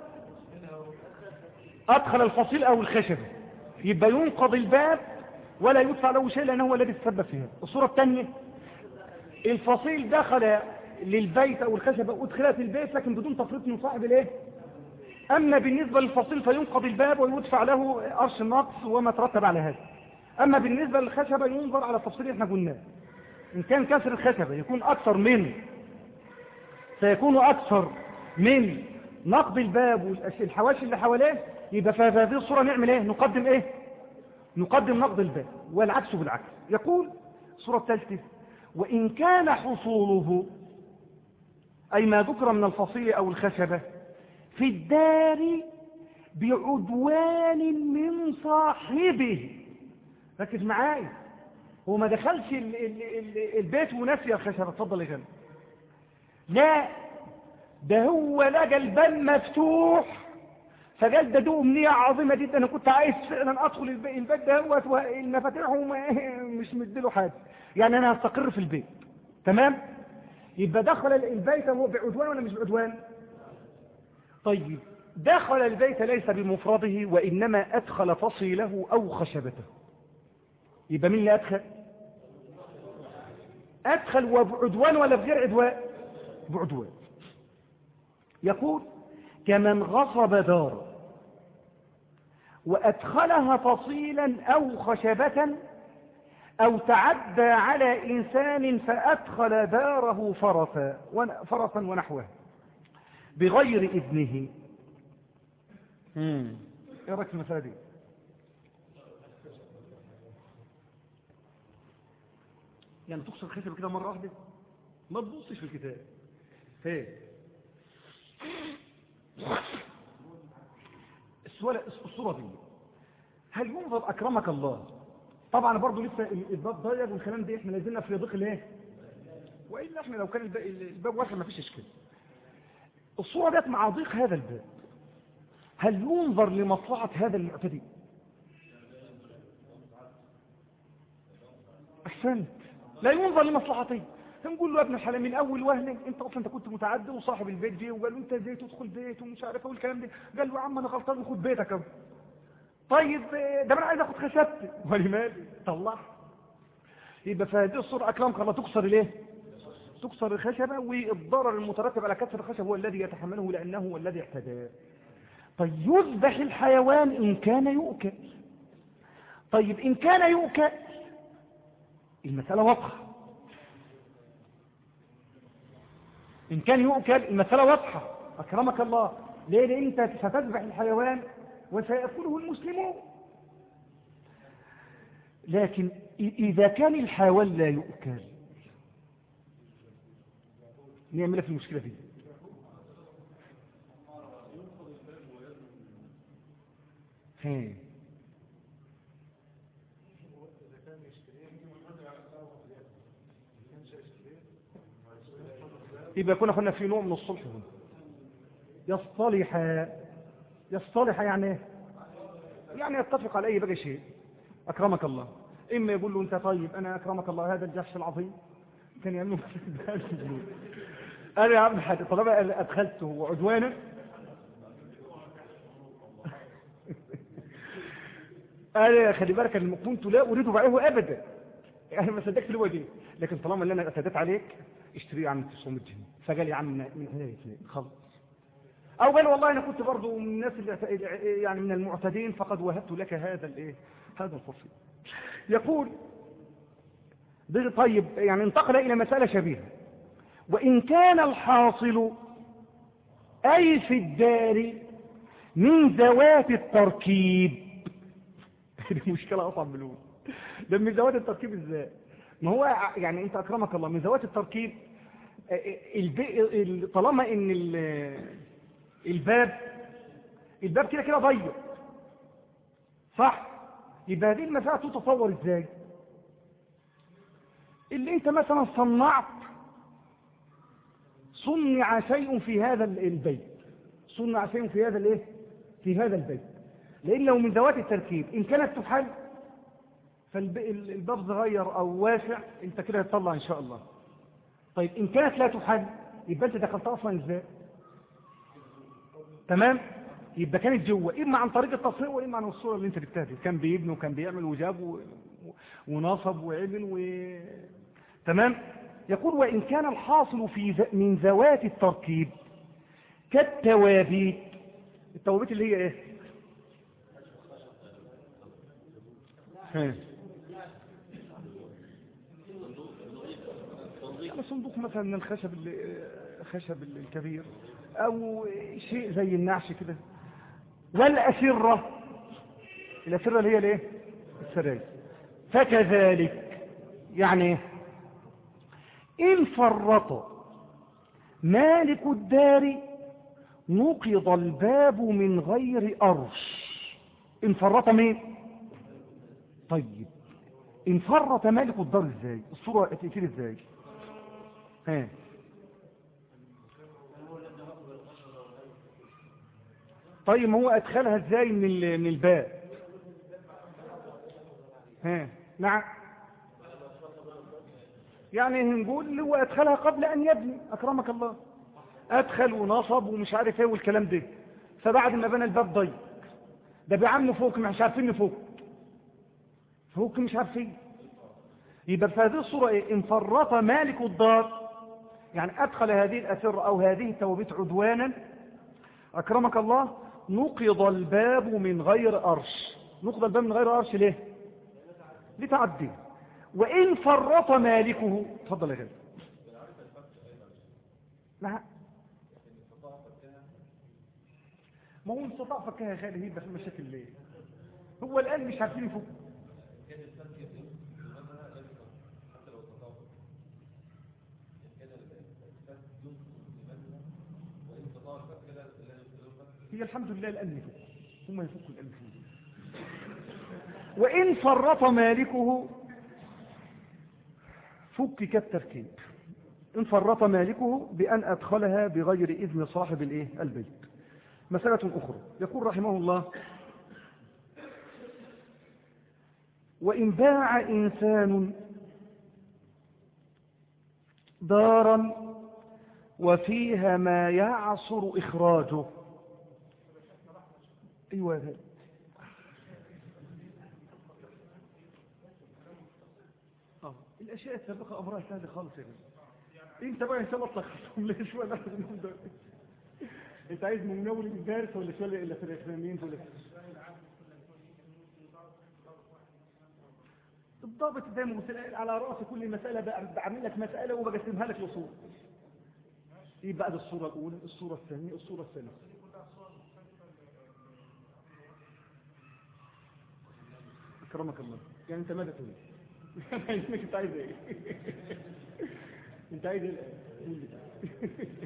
ادخل الفصيل او الخشبه يبقى ينقض الباب ولا يدفع له شيء لانه هو الذي تسبب فيها الصوره الثانيه الفصيل دخل للبيت او الخشبه وادخلت البيت لكن بدون تفريط من صاحب الايه اما بالنسبه للفصيل فينقض الباب ويدفع له قرش النقص وما ترتب على هذا اما بالنسبه للخشبه ينظر على التفصيل اللي احنا قلناه ان كان كسر الخشبه يكون اكثر من سيكون اكثر من نقض الباب والحواشي اللي حواليه يبقى في هذه الصوره نعمل ايه نقدم ايه نقدم نقض الباب والعكس بالعكس يقول الصوره الثالثه وان كان حصوله اي ما ذكر من الفصيل او الخشبه في الدار بعدوان من صاحبه ركز معايا هو ما دخلش ال ال ال البيت ونسي الخشبه اتفضل يا جنب لا ده هو لقى الباب مفتوح فقال ده دي امنيه عظيمه جدا انا كنت عايز فعلا ادخل الب- البيت ده هو المفاتيح وما- مش مديله حاجه يعني انا هستقر في البيت تمام يبقى دخل البيت هو بعدوان ولا مش بعدوان طيب دخل البيت ليس بمفرده وإنما أدخل فصيله أو خشبته يبقى مين اللي أدخل أدخل وبعدوان ولا بغير عدوان بعدوان يقول كمن غصب دار وأدخلها فصيلا أو خشبة أو تعدى على إنسان فأدخل داره فرسا ون- فرسا ونحوه بغير إذنه ايه رايك في المسألة دي يعني تكسر الخشب كده مرة واحدة ما تبصش في الكتاب ايه السؤال الصورة دي هل ينظر أكرمك الله طبعا برضو لسه الباب ضيق والكلام ده احنا لازلنا في ضيق الايه والا احنا لو كان الب- الباب واسع ما فيش اشكال الصورة ديت مع ضيق هذا الباب هل ينظر لمصلحة هذا المعتدي أحسنت لا ينظر لمصلحته نقول له يا ابن الحلال من اول وهله انت اصلا انت كنت متعدي وصاحب البيت جه وقال له انت ازاي تدخل بيت ومش عارف ايه والكلام ده قال له يا عم انا غلطان وخد بيتك اهو طيب ده انا عايز اخد خشبتي ولمالي طلعها يبقى في هذه الصوره اكرمك الله تكسر ليه تكسر الخشبه والضرر المترتب على كسر الخشب هو الذي يتحمله لانه هو الذي اعتداه طيب يذبح الحيوان ان كان يؤكل طيب ان كان يؤكل المساله واضحه إن كان يؤكل المسألة واضحة أكرمك الله ليه لأن أنت ستذبح الحيوان وسيأكله المسلمون لكن إذا كان الحيوان لا يؤكل نعمل في المشكلة دي هي. يبقى كنا كنا في نوع من الصلح هنا يصطلح يصطلح يعني ايه يعني يتفق على اي بقى شيء اكرمك الله اما يقول له انت طيب انا اكرمك الله هذا الجحش العظيم كان يعمل انا يا عم حاجه طالما ادخلته عدوانا انا خلي بالك ان كنت لا اريد بعيه ابدا يعني ما صدقت اللي هو دي لكن طالما اللي انا اعتدت عليك اشتريه عن 900 جنيه فقال يا عم من هنا الاثنين خلص او قال والله انا كنت برضه من الناس اللي يعني من المعتدين فقد وهبت لك هذا الايه هذا الفصل يقول طيب يعني انتقل الى مساله شبيهه وان كان الحاصل اي في الدار من ذوات التركيب دي مشكله اصعب من الاولى ده من ذوات التركيب ازاي ما هو يعني انت اكرمك الله من ذوات التركيب طالما ان الباب الباب كده كده ضيق صح يبقى هذه المسألة تتصور ازاي اللي انت مثلا صنعت صنع شيء في هذا البيت صنع شيء في هذا الايه في هذا البيت لان لو من ذوات التركيب ان كانت تحل فالباب صغير او واسع انت كده هتطلع ان شاء الله طيب ان كانت لا تحل يبقى انت دخلت اصلا ازاي تمام يبقى كانت جوه اما عن طريق التصنيع واما عن الصوره اللي انت جبتها دي كان بيبني وكان بيعمل وجاب و... ونصب وعمل و... تمام يقول وان كان الحاصل في ز... من ذوات التركيب كالتوابيت التوابيت اللي هي ايه يعني صندوق مثلا من الخشب الخشب الكبير او شيء زي النعش كده والأسرة الأسرة اللي هي الايه السراير فكذلك يعني إن فرط مالك الدار نقض الباب من غير أرش إن فرط مين طيب إن فرط مالك الدار ازاي الصورة تأثير ازاي ها طيب ما هو ادخلها ازاي من من الباب ها نعم يعني نقول هو ادخلها قبل ان يبني اكرمك الله ادخل ونصب ومش عارف ايه والكلام ده فبعد ما بنى الباب ضيق ده بعم فوق مش عارفين نفوق فوق مش عارفين يبقى في هذه الصورة ايه ان فرط مالك الدار يعني ادخل هذه الاسر او هذه التوابيت عدوانا اكرمك الله نقض الباب من غير أرش نقض الباب من غير أرش ليه لتعدي وإن فرط مالكه تفضل يا غير لا ما هو استطاع فكها يا خالي هيبقى في مشاكل ليه هو الآن مش عارفين يفك هي الحمد لله الآن يفك ثم يفك الآن فيه وإن فرط مالكه فك كالتركيب إن فرط مالكه بأن أدخلها بغير إذن صاحب الإيه؟ البيت مسألة أخرى يقول رحمه الله وإن باع إنسان دارا وفيها ما يعصر إخراجه أيوة هذا آه. الأشياء السابقة أمرها سهل خالص يا جماعة أنت بقى إن شاء الله تلخصهم ليه شوية ناخد منهم دول أنت عايز ممنول الدارس ولا شوية إلا في الإخرانيين دول الضابط دايما مسألة على رأس كل مسألة بقى- بعمل لك مسألة وبقسمها لك لصور ايه بقى دي الصورة الأولى الصورة الثانية الصورة الثالثة أكرمك الله يعني أنت ماذا تريد؟ يعني أنت عايز إيه؟ أنت عايز إيه الآن؟ قول لي.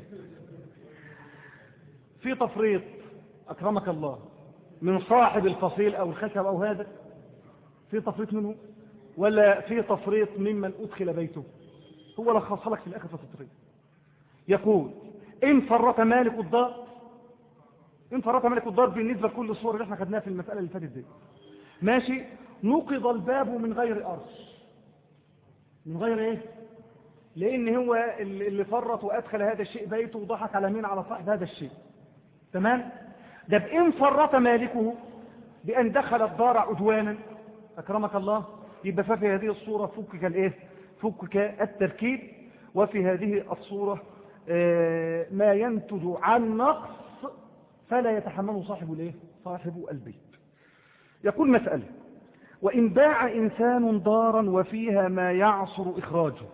في تفريط أكرمك الله من صاحب الفصيل أو الخشب أو هذا في تفريط منه ولا في تفريط ممن أدخل بيته هو لخصها لك في الآخر في التفريط يقول إن فرط مالك الدار إن فرط مالك الدار بالنسبة لكل الصور اللي احنا خدناها في المسألة اللي فاتت دي ماشي نقض الباب من غير أرش من غير إيه لأن هو اللي فرط وأدخل هذا الشيء بيته وضحك على مين على صاحب هذا الشيء تمام ده بإن فرط مالكه بأن دخل الدار عدوانا أكرمك الله يبقى ففي هذه الصورة فكك الإيه فكك التركيب وفي هذه الصورة آه، ما ينتج عن نقص فلا يتحمله صاحب الايه صاحب البيت يقول مسألة وإن باع إنسان دارا وفيها ما يعصر إخراجه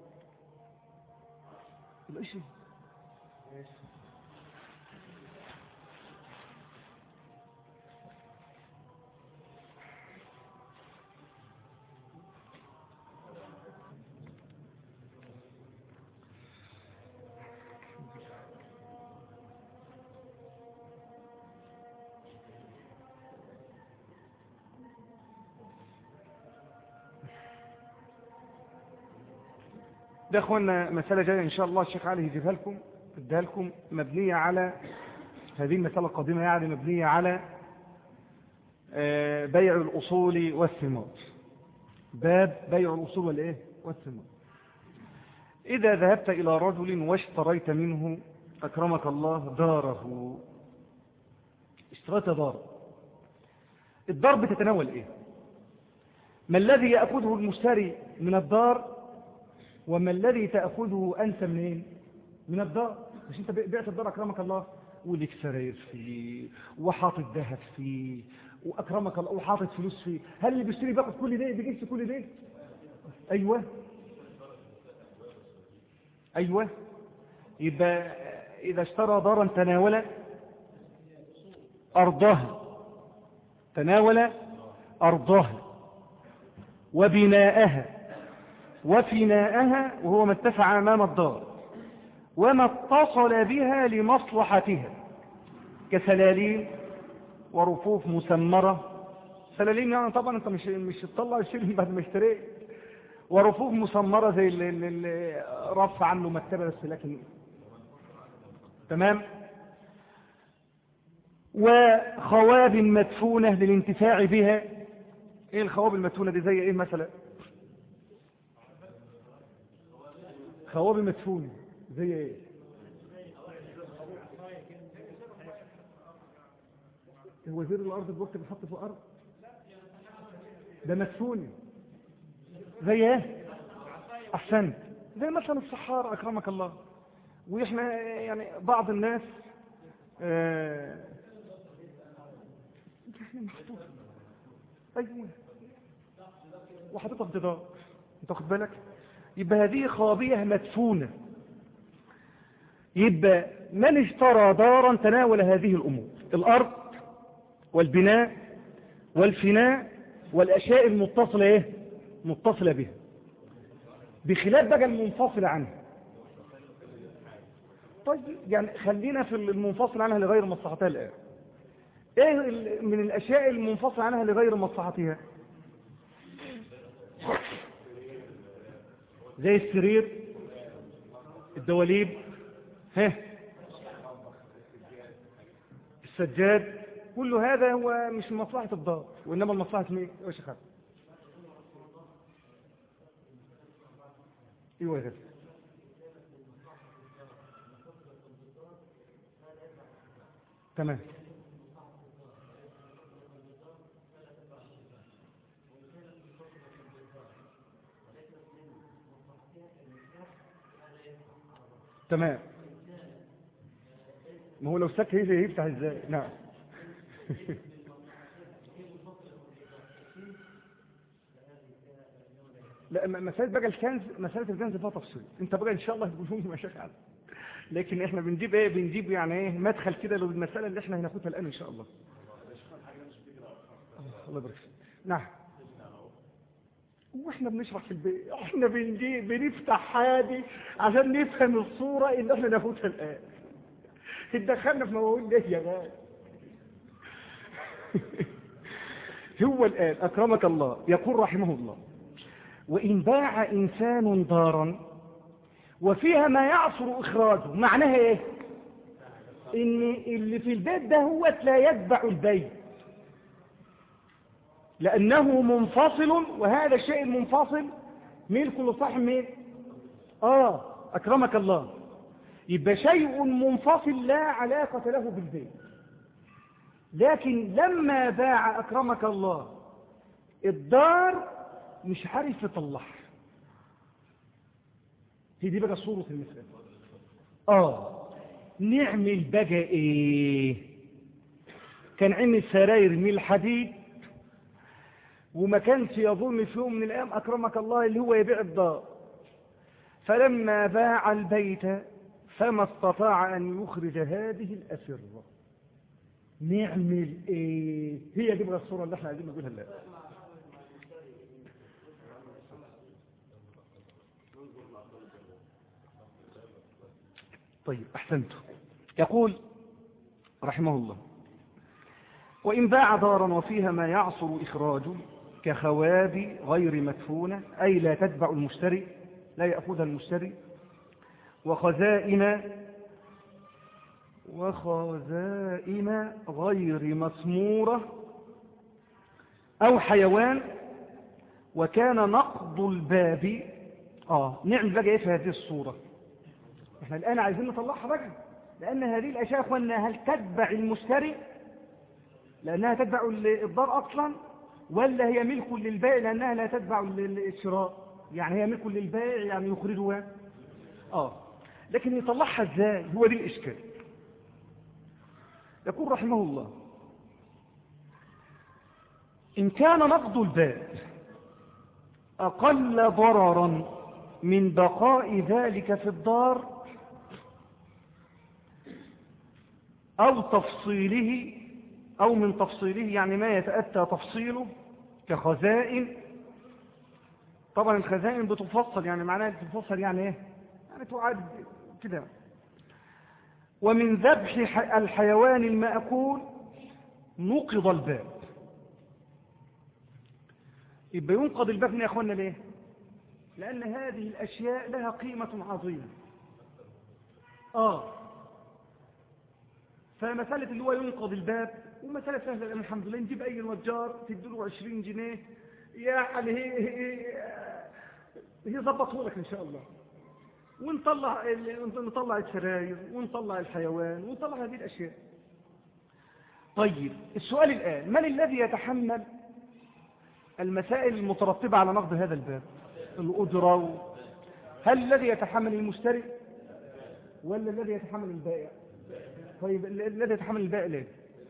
يبقى إيش ده اخوانا مسألة جاية ان شاء الله الشيخ علي يجيبها لكم اديها لكم مبنية على هذه المسألة القديمة يعني مبنية على آه، بيع الأصول والثمار باب بيع الأصول والإيه والثمار إذا ذهبت إلى رجل واشتريت منه أكرمك الله داره اشتريت دار الدار بتتناول إيه ما الذي يأخذه المشتري من الدار وما الذي تأخذه أنت منين من الدار مش أنت بعت الدار أكرمك الله ولك سراير فيه وحاطط ذهب فيه وأكرمك الله وحاطط فلوس فيه هل اللي بيشتري بياخد كل ده بيجيبش كل ده أيوة أيوة يبقى إذا اشترى دارا تناول أرضها تناول أرضها وبناءها وفناءها وهو ما اتسع أمام الدار وما اتصل بها لمصلحتها كسلالين ورفوف مسمرة سلالين يعني طبعا انت مش مش تطلع الشيء بعد ما اشتريت ورفوف مسمرة زي اللي, اللي رفع عنه مكتبة بس لكن تمام وخواب مدفونة للانتفاع بها ايه الخواب المدفونة دي زي ايه مثلا خواب مدفونة زي ايه وزير الارض الوقت بيحط في الارض ده مدفونة زي ايه احسنت زي مثلا الصحارى اكرمك الله واحنا يعني بعض الناس آه محطوط ايوه وحاططها في جدار انت واخد بالك يبقى هذه خابية مدفونة يبقى من اشترى دارا تناول هذه الأمور الأرض والبناء والفناء والأشياء المتصلة إيه؟ متصلة بها بخلاف بقى المنفصل عنها طيب يعني خلينا في المنفصل عنها لغير مصلحتها الآن ايه من الأشياء المنفصل عنها لغير مصلحتها زي السرير الدواليب ها السجاد كل هذا هو مش من مصلحة الدار وإنما المصلحة مين؟ يا شيخ خالد. ايوه يا غالي تمام تمام ما هو لو سك هي يفتح ازاي نعم لا م- مسألة بقى الكنز مسألة الكنز فيها تفصيل انت بقى ان شاء الله تقولون لي مشاكل عنها لكن احنا بنجيب ايه بنجيب يعني ايه مدخل كده للمسألة اللي احنا هناخدها الان ان شاء الله الله يبارك فيك نعم واحنا بنشرح في البيت احنا بنجيب بنفتح هادي عشان نفهم الصورة اللي احنا ناخدها الان تدخلنا في مواويل ليه يا غالي هو الآن أكرمك الله يقول رحمه الله وإن باع إنسان دارا وفيها ما يعصر إخراجه معناها إيه إن اللي في البيت ده هو لا يتبع البيت لأنه منفصل وهذا الشيء المنفصل ملك لصاحب مين آه أكرمك الله يبقى شيء منفصل لا علاقة له بالبيت لكن لما باع أكرمك الله الدار مش عارف يطلعها هي دي بقى صورة المسألة آه نعمل بقى إيه كان عندي سراير من الحديد وما كانش يظن في يوم من الأيام أكرمك الله اللي هو يبيع الدار فلما باع البيت فما استطاع أن يخرج هذه الأسرة نعمل ايه هي دي بقى الصورة اللي احنا عايزين نقولها الان طيب احسنت يقول رحمه الله وإن باع دارا وفيها ما يعصر إخراجه كخواب غير مدفونة أي لا تتبع المشتري لا يأخذها المشتري وخزائن وخزائن غير مسمورة أو حيوان وكان نقض الباب آه نعمل بقى إيه في هذه الصورة إحنا الآن عايزين نطلعها بقى لأن هذه الأشياء أخوانا هل تتبع المشتري لأنها تتبع الدار أصلا ولا هي ملك للبائع لأنها لا تتبع الشراء يعني هي ملك للبائع يعني يخرجها آه لكن يطلعها ازاي هو دي الإشكال يقول رحمه الله إن كان نقض الباب أقل ضررا من بقاء ذلك في الدار أو تفصيله أو من تفصيله يعني ما يتأتى تفصيله كخزائن طبعا الخزائن بتفصل يعني معناها بتفصل يعني ايه يعني تعد كده ومن ذبح الحيوان المأكول نقض الباب يبقى ينقض الباب يا أخوانا ليه لأن هذه الأشياء لها قيمة عظيمة آه فمسألة اللي هو ينقض الباب ومسألة سهلة الحمد لله نجيب أي نجار تديله 20 جنيه يعني هي هي هي ظبطه لك إن شاء الله ونطلع نطلع السراير ونطلع الحيوان ونطلع هذه الأشياء طيب السؤال الآن من الذي يتحمل المسائل المترتبة على نقض هذا الباب الأجرة هل الذي يتحمل المشتري ولا الذي يتحمل البائع طيب الذي يتحمل البائع ليه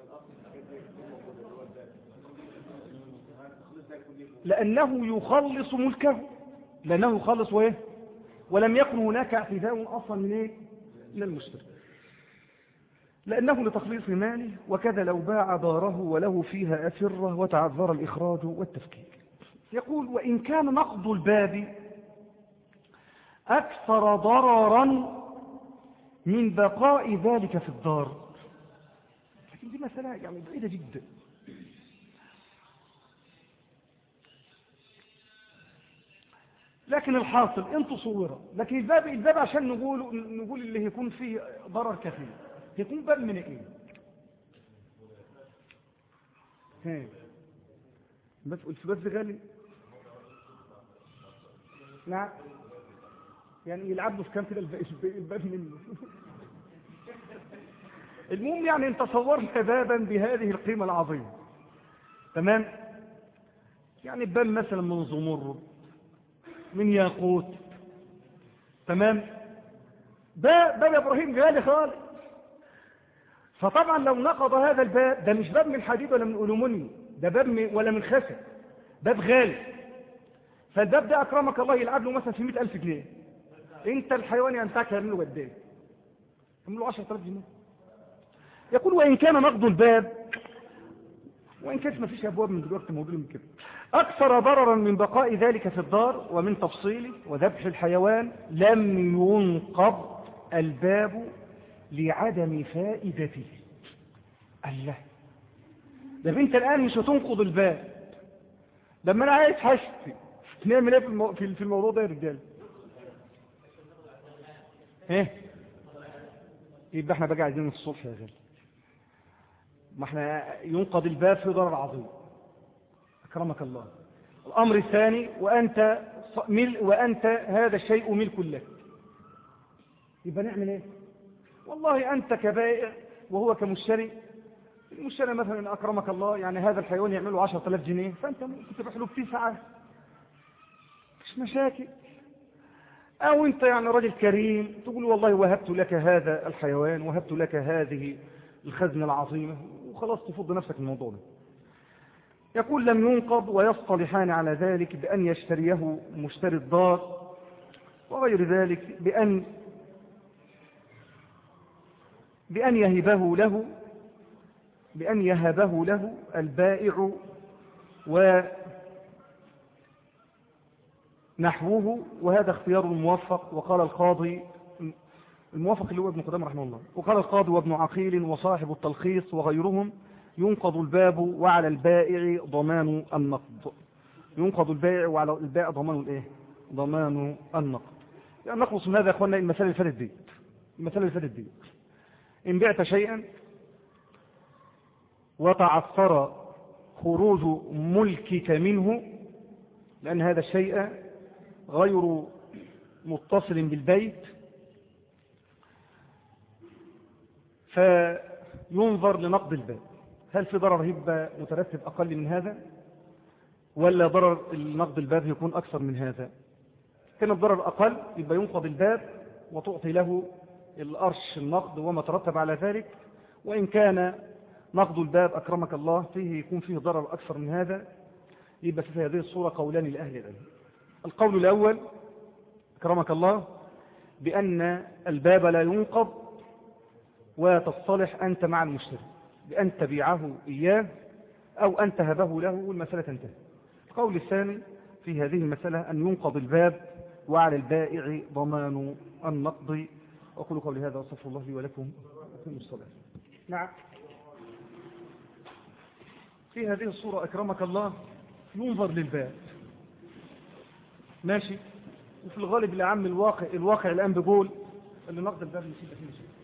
لأنه يخلص ملكه لأنه يخلص وإيه ولم يكن هناك اعتداء أصلا من إيه؟ من المشتري لأنه لتخليص ماله وكذا لو باع داره وله فيها أسرة وتعذر الإخراج والتفكير يقول وإن كان نقض الباب أكثر ضررا من بقاء ذلك في الدار لكن دي مسألة يعني بعيدة جدا لكن الحاصل ان تصوره لكن الباب الباب عشان نقول نقول اللي هيكون فيه ضرر كثير هيكون باب من ايه ها. بس الفلوس غالي نعم يعني يلعب له في كام كده الب- الب- الباب منه المهم يعني انت صورت بابا بهذه القيمة العظيمة تمام يعني باب مثلا من زمرد من ياقوت تمام ده باب ابراهيم غالي خالص فطبعا لو نقض هذا الباب ده مش باب من حديد ولا من ألومنيوم ده باب من ولا من خشب باب غالي فالباب ده أكرمك الله يلعب له مثلا في 100000 جنيه انت الحيوان ينفعك يعمل له قد ايه يعمل له 10000 جنيه يقول وإن كان نقض الباب وإن كانت ما فيش أبواب من دلوقتي موجودة من كده أكثر ضررا من بقاء ذلك في الدار ومن تفصيله وذبح الحيوان لم ينقض الباب لعدم فائدته الله ده انت الآن مش هتنقض الباب لما أنا عايز حشتي نعمل ايه في المو... في في الموضوع ده يا رجاله ايه يبقى احنا بقى عايزين الصبح يا غالي ما احنا ينقض الباب في ضرر عظيم اكرمك الله الامر الثاني وانت ص- مل وانت هذا الشيء ملك لك يبقى نعمل ايه والله انت كبائع وهو كمشتري المشتري مثلا اكرمك الله يعني هذا الحيوان يعمله 10000 جنيه فانت ممكن تروح له بتسعه مش مشاكل او انت يعني راجل كريم تقول والله وهبت لك هذا الحيوان وهبت لك هذه الخزنة العظيمة وخلاص تفض نفسك من الموضوع ده يقول لم ينقض ويصطلحان على ذلك بأن يشتريه مشتري الدار وغير ذلك بأن بأن يهبه له بأن يهبه له البائع ونحوه وهذا اختيار الموفق وقال القاضي الموافق اللي هو ابن قدام رحمه الله وقال القاضي وابن عقيل وصاحب التلخيص وغيرهم ينقض الباب وعلى البائع ضمان النقد ينقض البائع وعلى البائع ضمان الايه ضمان النقد يعني نخلص من هذا يا اخوانا المسألة اللي فاتت دي المسألة اللي فاتت دي إن بعت شيئا وتعثر خروج ملكك منه لأن هذا الشيء غير متصل بالبيت فينظر لنقض الباب هل في ضرر هيبقى مترتب أقل من هذا ولا ضرر نقض الباب يكون أكثر من هذا كان الضرر أقل يبقى ينقض الباب وتعطي له الأرش النقد وما ترتب على ذلك وإن كان نقض الباب أكرمك الله فيه يكون فيه ضرر أكثر من هذا يبقى في هذه الصورة قولان لأهل العلم القول الأول أكرمك الله بأن الباب لا ينقض وتصطلح أنت مع المشتري بأن تبيعه إياه أو أن تهبه له والمسألة تنتهي القول الثاني في هذه المسألة أن ينقض الباب وعلى البائع ضمان النقض أقول قولي هذا وصف الله لي ولكم أقيموا الصلاة نعم في هذه الصورة أكرمك الله ينظر للباب ماشي وفي الغالب العام الواقع الواقع الآن بيقول اللي نقض الباب نسيب فيه شيء